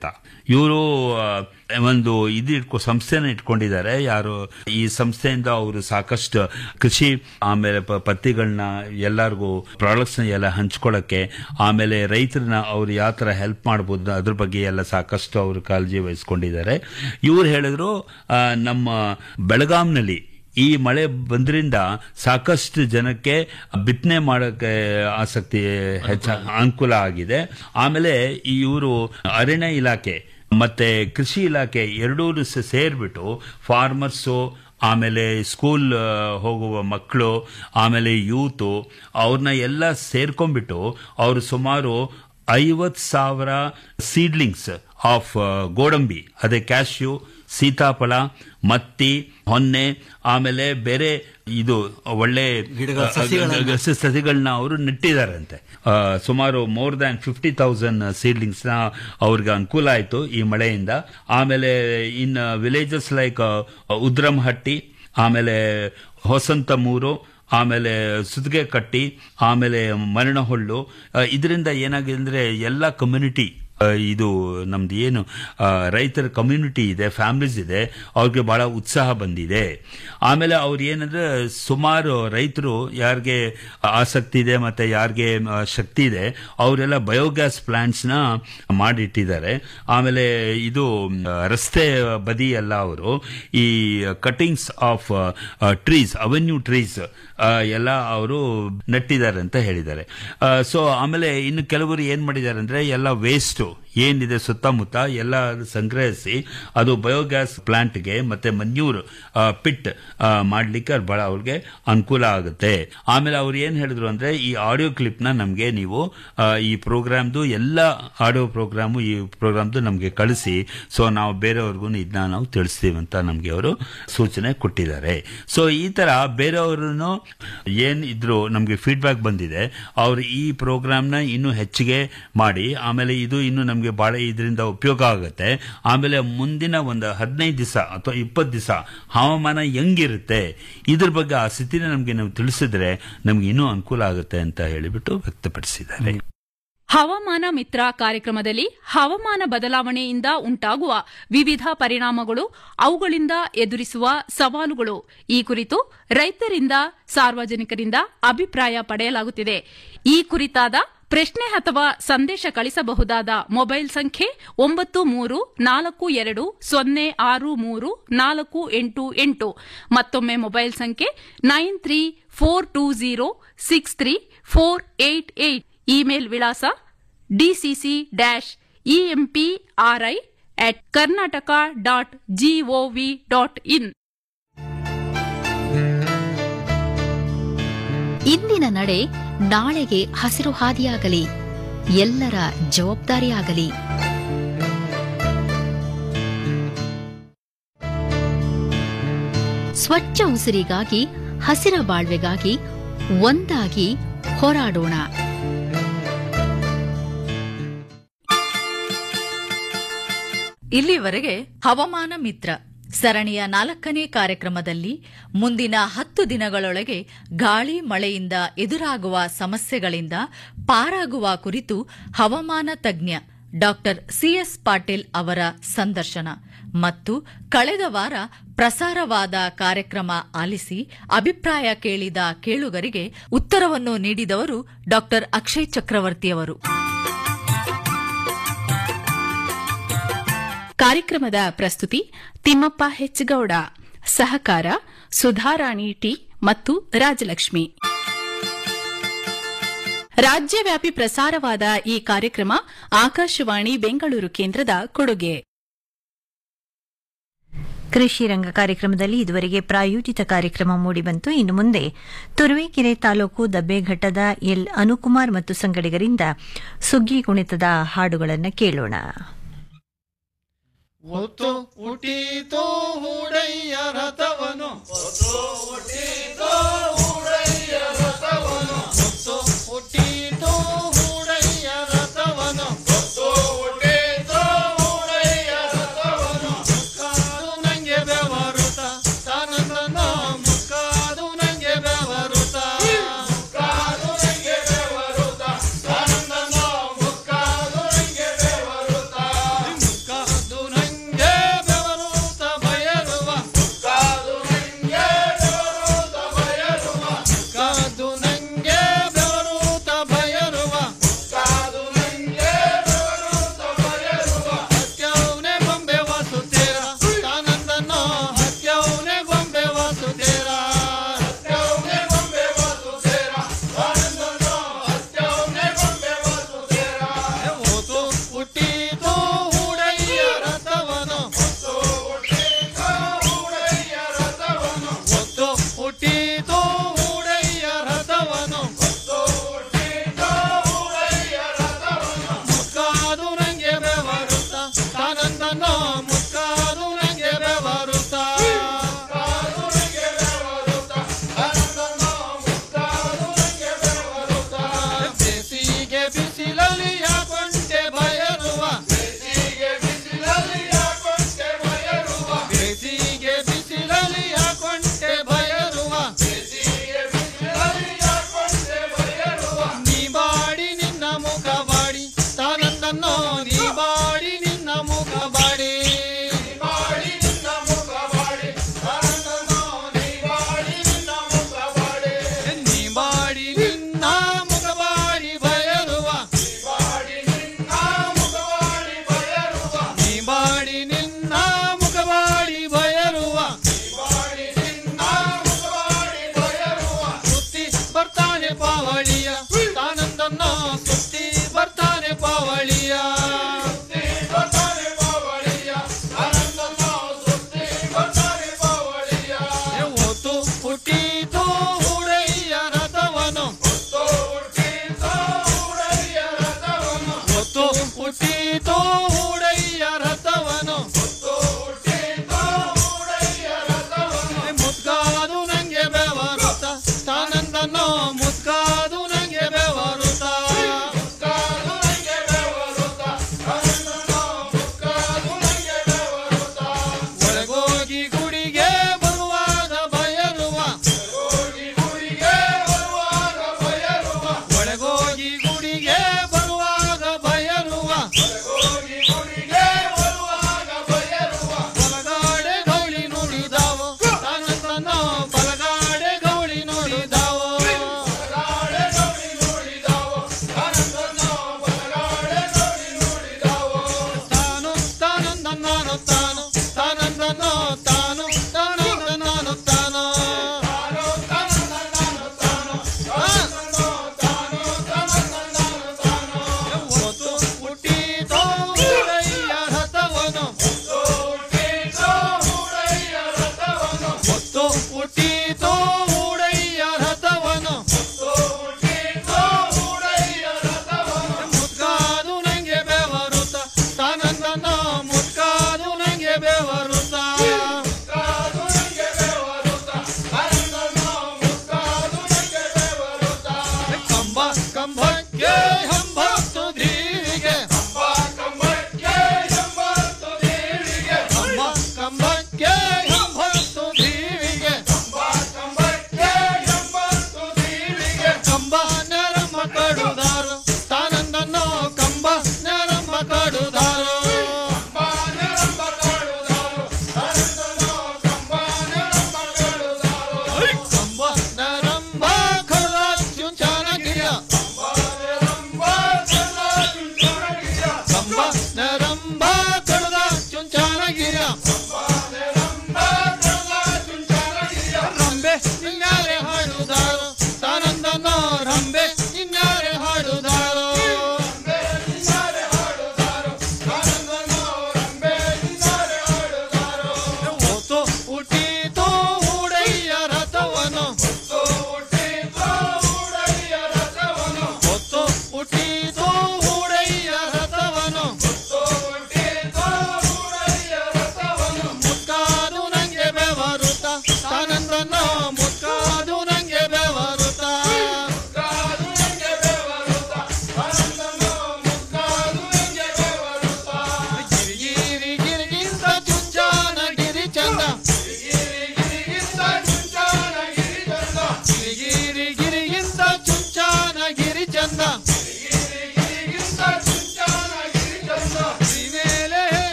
ಇವರು ಒಂದು ಇದು ಇಟ್ಕೊ ಸಂಸ್ಥೆನ ಇಟ್ಕೊಂಡಿದ್ದಾರೆ ಯಾರು ಈ ಸಂಸ್ಥೆಯಿಂದ ಅವರು ಸಾಕಷ್ಟು ಕೃಷಿ ಆಮೇಲೆ ಪ- ಪತ್ತಿಗಳನ್ನ ಎಲ್ಲರಿಗೂ ಪ್ರಾಡಕ್ಟ್ಸ್ ಎಲ್ಲ ಹಂಚ್ಕೊಳ್ಳಕ್ಕೆ ಆಮೇಲೆ ರೈತರನ್ನ ಅವ್ರು ಯಾವ ತರ ಹೆಲ್ಪ್ ಮಾಡ್ಬೋದು ಅದ್ರ ಬಗ್ಗೆ ಎಲ್ಲ ಸಾಕಷ್ಟು ಅವರು ಕಾಳಜಿ ವಹಿಸ್ಕೊಂಡಿದ್ದಾರೆ ಇವ್ರು ಹೇಳಿದ್ರು ಆ, ನಮ್ಮ ಬೆಳಗಾಂನಲ್ಲಿ ಈ ಮಳೆ ಬಂದ್ರಿಂದ ಸಾಕಷ್ಟು ಜನಕ್ಕೆ ಬಿತ್ತನೆ ಮಾಡೋಕ್ಕೆ ಆಸಕ್ತಿ ಹೆಚ್ಚ ಅನುಕೂಲ ಆಗಿದೆ ಆಮೇಲೆ ಇವರು ಅರಣ್ಯ ಇಲಾಖೆ ಮತ್ತೆ ಕೃಷಿ ಇಲಾಖೆ ಎರಡೂ ಸೇರ್ಬಿಟ್ಟು ಫಾರ್ಮರ್ಸು ಆಮೇಲೆ ಸ್ಕೂಲ್ ಆ, ಹೋಗುವ ಮಕ್ಕಳು ಆಮೇಲೆ ಯೂತು ಅವ್ರನ್ನ ಎಲ್ಲ ಸೇರ್ಕೊಂಡ್ಬಿಟ್ಟು ಅವರು ಸುಮಾರು ಐವತ್ ಸಾವಿರ ಸೀಡ್ಲಿಂಗ್ಸ್ ಆಫ್ ಗೋಡಂಬಿ ಅದೇ ಕ್ಯಾಶ್ಯೂ ಸೀತಾಫಲ ಮತ್ತಿ ಹೊನ್ನೆ ಆಮೇಲೆ ಬೇರೆ ಇದು ಒಳ್ಳೆ ಗಿಡಗಳ ಸಸಿಗಳನ್ನ- ಆ, ಸ- ಸಸಿಗಳನ್ನ ಅವರು ನೆಟ್ಟಿದ್ದಾರಂತೆ ಆ, ಸುಮಾರು more than fifty thousand seedlings ನ ಅವ್ರಿಗೆ ಅನುಕೂಲ ಆಯ್ತು ಈ ಮಳೆಯಿಂದ ಆಮೇಲೆ ಇನ್ ವಿಲೇಜಸ್ ಲೈಕ್ ಉದ್ರಮಹಟ್ಟಿ ಆಮೇಲೆ ಹೊಸಂತಮೂರು ಆಮೇಲೆ ಸುತ್ತಿಗೆ ಕಟ್ಟಿ ಆಮೇಲೆ ಮರಣಹೊಳ್ಳು ಇದರಿಂದ ಏನಾಗಿದೆ ಅಂದ್ರೆ ಎಲ್ಲ ಕಮ್ಯುನಿಟಿ ಇದು ನಮ್ದು ಏನು ಆ, ರೈತರ ಕಮ್ಯುನಿಟಿ ಇದೆ ಫ್ಯಾಮಿಲೀಸ್ ಇದೆ ಅವ್ರಿಗೆ ಬಹಳ ಉತ್ಸಾಹ ಬಂದಿದೆ ಆಮೇಲೆ ಅವ್ರು ಏನಂದ್ರೆ ಸುಮಾರು ರೈತರು ಯಾರಿಗೆ ಆಸಕ್ತಿ ಇದೆ ಮತ್ತೆ ಯಾರಿಗೆ ಆ, ಶಕ್ತಿ ಇದೆ ಅವರೆಲ್ಲ ಬಯೋಗ್ಯಾಸ್ ಪ್ಲಾಂಟ್ಸ್ ನ ಮಾಡಿಟ್ಟಿದ್ದಾರೆ ಆಮೇಲೆ ಇದು ಮ್, ರಸ್ತೆ ಬದಿ ಎಲ್ಲ ಅವರು ಈ cuttings of trees avenue trees ಎಲ್ಲ ಅವರು ನೆಟ್ಟಿದ್ದಾರೆ ಅಂತ ಹೇಳಿದ್ದಾರೆ ಸೊ ಆಮೇಲೆ ಇನ್ನು ಕೆಲವರು ಏನ್ ಮಾಡಿದ್ದಾರೆ ಅಂದ್ರೆ ಎಲ್ಲ ವೇಸ್ಟ್ ಏನಿದೆ ಸುತ್ತಮುತ್ತ ಎಲ್ಲ ಸಂಗ್ರಹಿಸಿ ಅದು ಬಯೋಗ್ಯಾಸ್ ಪ್ಲಾಂಟ್ಗೆ ಮತ್ತೆ ಮನ್ಯೂರ್ ಪಿಟ್ ಮಾಡ್ಲಿಕ್ಕೆ ಅದು ಬಹಳ ಅವ್ರಿಗೆ ಅನುಕೂಲ ಆಗುತ್ತೆ ಆಮೇಲೆ ಅವ್ರು ಏನ್ ಹೇಳಿದ್ರು ಅಂದ್ರೆ ಈ ಆಡಿಯೋ ಕ್ಲಿಪ್ ನ ನಮ್ಗೆ ನೀವು ಆ, ಈ ಪ್ರೋಗ್ರಾಮ್ದು ಎಲ್ಲ ಆಡಿಯೋ ಪ್ರೋಗ್ರಾಮು ಈ ಪ್ರೋಗ್ರಾಮ್ದು ನಮ್ಗೆ ಕಳಿಸಿ ಸೊ ನಾವು ಬೇರೆಯವ್ರಿಗೂ ಇದನ್ನ ನಾವು ತಿಳಿಸ್ತೀವಿ ಅಂತ ನಮ್ಗೆ ಅವರು ಸೂಚನೆ ಕೊಟ್ಟಿದ್ದಾರೆ ಸೊ ಈ ತರ ಬೇರೆಯವ್ರನ್ನು ಏನ್ ಇದ್ರು ನಮ್ಗೆ ಫೀಡ್ಬ್ಯಾಕ್ ಬಂದಿದೆ ಅವ್ರು ಈ ಪ್ರೋಗ್ರಾಮ್ನ ಇನ್ನೂ ಹೆಚ್ಚಿಗೆ ಮಾಡಿ ಆಮೇಲೆ ಇದು ಇನ್ನು ನಮ್ಗೆ ಬಹಳ ಇದರಿಂದ ಉಪಯೋಗ ಆಗುತ್ತೆ ಆಮೇಲೆ ಮುಂದಿನ ಒಂದು ಹದಿನೈದು ದಿವಸ ಅಥವಾ ಇಪ್ಪತ್ತು ದಿವಸ ಹವಾಮಾನ ಹೆಂಗಿರುತ್ತೆ ಇದ್ರ ಬಗ್ಗೆ ಆ ಸ್ಥಿತಿನ ನಮ್ಗೆ ನಾವು ತಿಳಿಸಿದ್ರೆ ನಮ್ಗೆ ಇನ್ನೂ ಅನುಕೂಲ ಆಗುತ್ತೆ ಅಂತ ಹೇಳಿಬಿಟ್ಟು ವ್ಯಕ್ತಪಡಿಸಿದ್ದಾರೆ ಹವಾಮಾನ ಮಿತ್ರ ಕಾರ್ಯಕ್ರಮದಲ್ಲಿ ಹವಾಮಾನ ಬದಲಾವಣೆಯಿಂದ ಉಂಟಾಗುವ ವಿವಿಧ ಪರಿಣಾಮಗಳು ಅವುಗಳಿಂದ ಎದುರಿಸುವ ಸವಾಲುಗಳು ಈ ಕುರಿತು ರೈತರಿಂದ ಸಾರ್ವಜನಿಕರಿಂದ ಅಭಿಪ್ರಾಯ ಪಡೆಯಲಾಗುತ್ತಿದೆ ಈ ಕುರಿತಾದ ಪ್ರಶ್ನೆ ಅಥವಾ ಸಂದೇಶ ಕಳಿಸಬಹುದಾದ ಮೊಬೈಲ್ ಸಂಖ್ಯೆ ಒಂಬತ್ತು ಮೂರು ನಾಲ್ಕು ಎರಡು ಸೊನ್ನೆ ಆರು ಮೂರು ನಾಲ್ಕು ಎಂಟು ಎಂಟು ಮತ್ತೊಮ್ಮೆ ಮೊಬೈಲ್ ಸಂಖ್ಯೆ nine three four two zero six three four eight eight email ವಿಳಾಸ DCC dash EMPRI at Karnataka dot gov dot in ಇಂದಿನ ನಡೆ ನಾಳೆಗೆ ಹಸಿರು ಹಾದಿಯಾಗಲಿ ಎಲ್ಲರ ಜವಾಬ್ದಾರಿಯಾಗಲಿ ಸ್ವಚ್ಛ ಉಸಿರಿಗಾಗಿ ಹಸಿರ ಬಾಳ್ವೆಗಾಗಿ ಒಂದಾಗಿ ಹೋರಾಡೋಣ ಇಲ್ಲಿವರೆಗೆ ಹವಾಮಾನ ಮಿತ್ರ ಸರಣಿಯ ನಾಲ್ಕನೇ ಕಾರ್ಯಕ್ರಮದಲ್ಲಿ ಮುಂದಿನ ಹತ್ತು ದಿನಗಳೊಳಗೆ ಗಾಳಿ ಮಳೆಯಿಂದ ಎದುರಾಗುವ ಸಮಸ್ಯೆಗಳಿಂದ ಪಾರಾಗುವ ಕುರಿತು ಹವಾಮಾನ ತಜ್ಞ ಡಾಕ್ಟರ್ ಸಿಎಸ್ ಪಾಟೀಲ್ ಅವರ ಸಂದರ್ಶನ ಮತ್ತು ಕಳೆದ ವಾರ ಪ್ರಸಾರವಾದ ಕಾರ್ಯಕ್ರಮ ಆಲಿಸಿ ಅಭಿಪ್ರಾಯ ಕೇಳಿದ ಕೇಳುಗರಿಗೆ ಉತ್ತರವನ್ನು ನೀಡಿದವರು ಡಾಕ್ಟರ್ ಅಕ್ಷಯ್ ಚಕ್ರವರ್ತಿಯವರು ಕಾರ್ಯಕ್ರಮದ ಪ್ರಸ್ತುತಿ ತಿಮ್ಮಪ್ಪ ಹೆಚ್ಗೌಡ ಸಹಕಾರ ಸುಧಾರಾಣಿ ಟಿ ಮತ್ತು ರಾಜಲಕ್ಷ್ಮಿ ರಾಜ್ಯವ್ಯಾಪಿ ಪ್ರಸಾರವಾದ ಈ ಕಾರ್ಯಕ್ರಮ ಆಕಾಶವಾಣಿ ಬೆಂಗಳೂರು ಕೇಂದ್ರದ ಕೊಡುಗೆ ಕೃಷಿ ರಂಗ ಕಾರ್ಯಕ್ರಮದಲ್ಲಿ ಇದುವರೆಗೆ ಪ್ರಾಯೋಜಿತ ಕಾರ್ಯಕ್ರಮ ಮೂಡಿಬಂತು ಇನ್ನು ಮುಂದೆ ತುರುವೇಕೆರೆ ತಾಲೂಕು ದಬ್ಬೆಘಟ್ಟದ ಎಲ್ ಅನುಕುಮಾರ್ ಮತ್ತು ಸಂಗಡಿಗರಿಂದ ಸುಗ್ಗಿ ಕುಣಿತದ ಹಾಡುಗಳನ್ನು ಕೇಳೋಣ ಒತ್ತು ಹುಟ್ಟಿತೋ ಹೂಡಯ್ಯ ರಥವನು ಒತ್ತು ಹುಟ್ಟಿತೋ ಹೂಡಯ್ಯ ರಥವನು ಒತ್ತು ಹುಟ್ಟಿತೋ ಹೂಡಯ್ಯ ರಥವನು ಒತ್ತು ಹುಟ್ಟಿತೋ ಹೂಡಯ್ಯ ರಥವನು ಮುಕ್ಕಾದು ನಂಗೆ ಬೆವರುತ ತಾನಂದನ ಮುಕ್ಕಾದು ನಂಗೆ ಬೆವರುತ ಮುಕ್ಕಾದು ನಂಗೆ ಬೆವರುತ ತಾನಂದನ ಮುಕ್ಕಾದು ನಂಗೆ ಬೆವರುತ ಮುಕ್ಕಾದು ಹೂಡಯ್ಯ ರಥವನು ಮುಕ್ಕಾದು ನಂಗೆ ಬೆವರುತ್ತ ತಾನಂದನೋ ಮುಕ್ಕಾದು ನಂಗೆ ಬೆವರುತ್ತ ಬೇಸಿಗೆ ಬಿಸಿಲಲ್ಲಿ ಯಾಕೊಂಡೆ ಬಯರುವ ಬೇಸಿಗೆ ಬಿಸಿಲಲ್ಲಿ ಯಾಕೊಂಡೆ ಬಯರುವ ಬೇಸಿಗೆ ಬಿಸಿಲಲ್ಲಿ ಯಾಕೊಂಡೆ ಬಯರುವ ಬೇಸಿಗೆ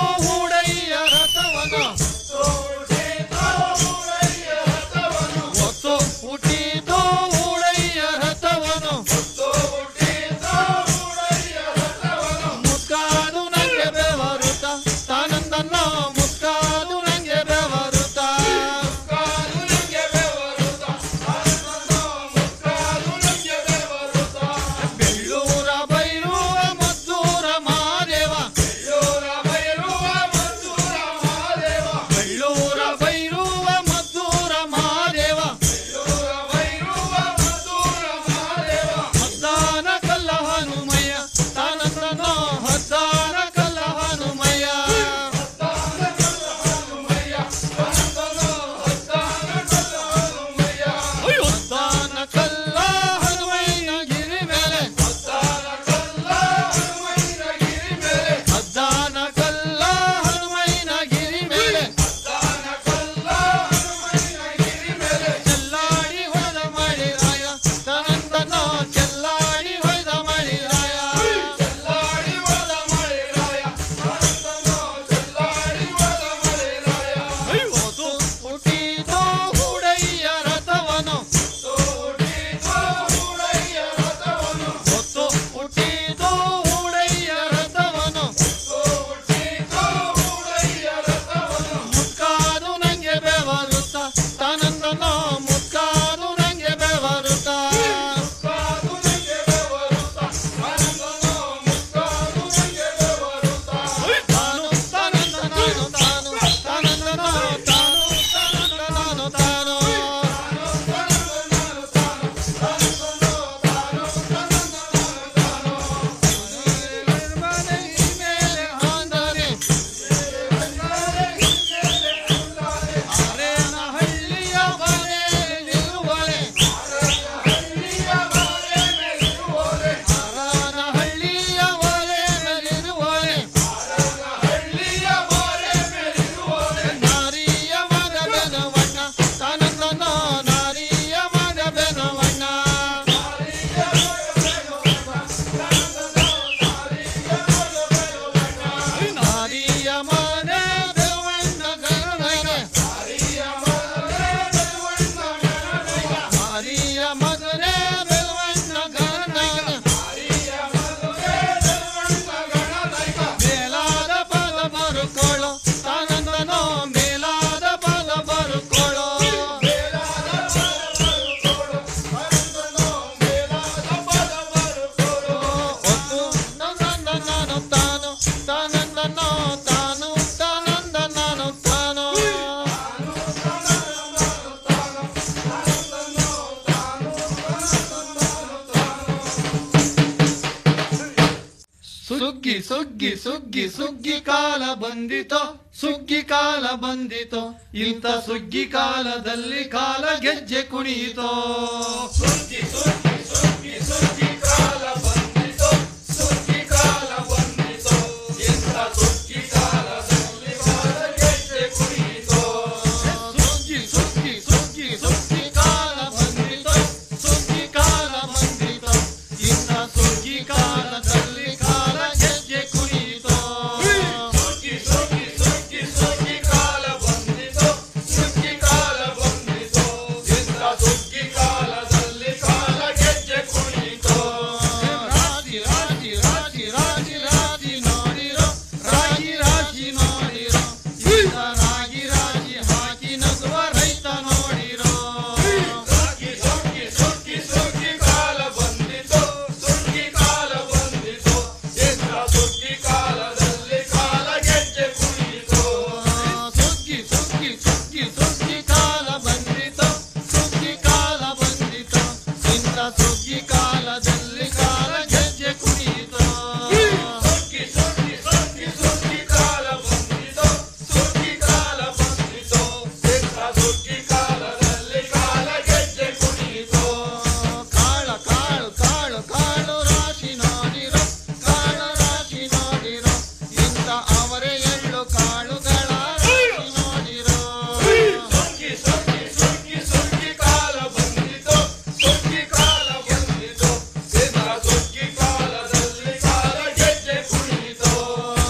ಹೂಡಯ್ಯ ರಥವನು ಹೊತ್ತು ಹುಟ್ಟಿತು ಹೂಡಯ್ಯ ರಥವನು ಮುತ್ಕಾದು ನಂಗೆ ಬೆವರುತ್ತ ತಾನಂದನ್ನ ಮುತ್ಕಾದು ನಂಗೆ ಬೆವರುತ್ತ ಬೆಳ್ಳೂರ ಬೈರುವ ಮದ್ದೂರ ಮಾದೇವ ಬೆಳ್ಳೂರ ಬೈರುವ ಮದ್ದೂರ ಮಾದೇವ ಬೆಳ್ಳೂರ ಬೈರುವ ಮದ್ದೂರ ಮಾದೇವ ಬೆಳ್ಳೂರ ಬೈರುವ ಮದ್ದೂರ ಮಾದೇವ ಹದ್ದಾನ ಕಲ್ಲ ಹನುಮಯ್ಯ ತಾನಂದನ ಹದ್ದಾನ ಕಲ್ಲ ಹನುಮಯ್ಯ ಹದ್ದಾನ ಕಲ್ಲ ಹನುಮಯ್ಯನ ಗಿರಿ ಮೇಲೆ ಹದ್ದಾನ ಕಲ್ಲ ಹನುಮಯ್ಯನ ಗಿರಿ ಮೇಲೆ ಚೆಲ್ಲಾಡಿ ಹೊಡೆದ ಮಳಿರಾಯ ತನಂತನ ಚೆಲ್ಲಾಡಿ ಹೊಡೆದ ಮಳಿರಾಯ ಚೆಲ್ಲಾಡಿ ಹೊಡೆದ ಮಳಿರಾಯ ಹೊತ್ತು ಹುಟ್ಟಿದೋ ಹುಡಯ್ಯ ರಥವನು ಹೊತ್ತು ಹುಟ್ಟಿದೋ ಹುಡಯ್ಯ ರಥವನು ಮುಕ್ಕಾದು ನಂಗೆ ಬೆವರುತ್ತ ತಾನಂದನ ಮುಕ್ಕಾದು ನಂಗೆ ಬೆವರುತ್ತ ತಾನು ತಾನಂದನಾನು ತಾನು ತಾನಂದನಾನು ತಾನು ತಾನಂದನಾನು ತಾನು ಮೇಲೆ ಹಾಂದರೆ ಅರೇನ ಹಳ್ಳಿಯ ಮನೆ ನಿಲ್ಲುವಳೆ ಅರನ ಹಳ್ಳಿಯ ಮನೆ ಮೇಲಿರುವಳೆ ನಾರಿಯ ಮಗ ಬೆನವಣ್ಣ ತಾನಂದನ ನಾರಿಯ ಮಗ ಬೆನವಣ್ಣ ನಾರಿಯ ಮನೆ ಬೆವಣ್ಣ ಗರುಡನೆ ಮಾರಿಯ ಮಗನೇ ಬೆಳವಣ್ಣ ಗಣನೈನ ಮೇಲಾದ ಪದ ಬರುಕೊಳ್ಳೋ ತಾನಂದನೋ ಮೇಲಾದ ಪದ ಬರುಕೊಳ್ಳೋ ಒತ್ತು ನಂದನ ನಾನು ತಾನು ತಾನಂದನೋ ತಾನು ತಾನಂದ ನಾನು ತಾನು ಸುಗ್ಗಿ ಸುಗ್ಗಿ ಸುಗ್ಗಿ ಸುಗ್ಗಿ ಕಾಲ ಬಂದಿತೋ ಸುಗ್ಗಿ ಕಾಲ ಬಂದಿತೋ ಇಂಥ ಸುಗ್ಗಿ ಕಾಲದಲ್ಲಿ ಕಾಲ ಗೆಜ್ಜೆ ಕುಣಿಯಿತೋ ಸುಗ್ಗಿ ಸುಗ್ಗಿ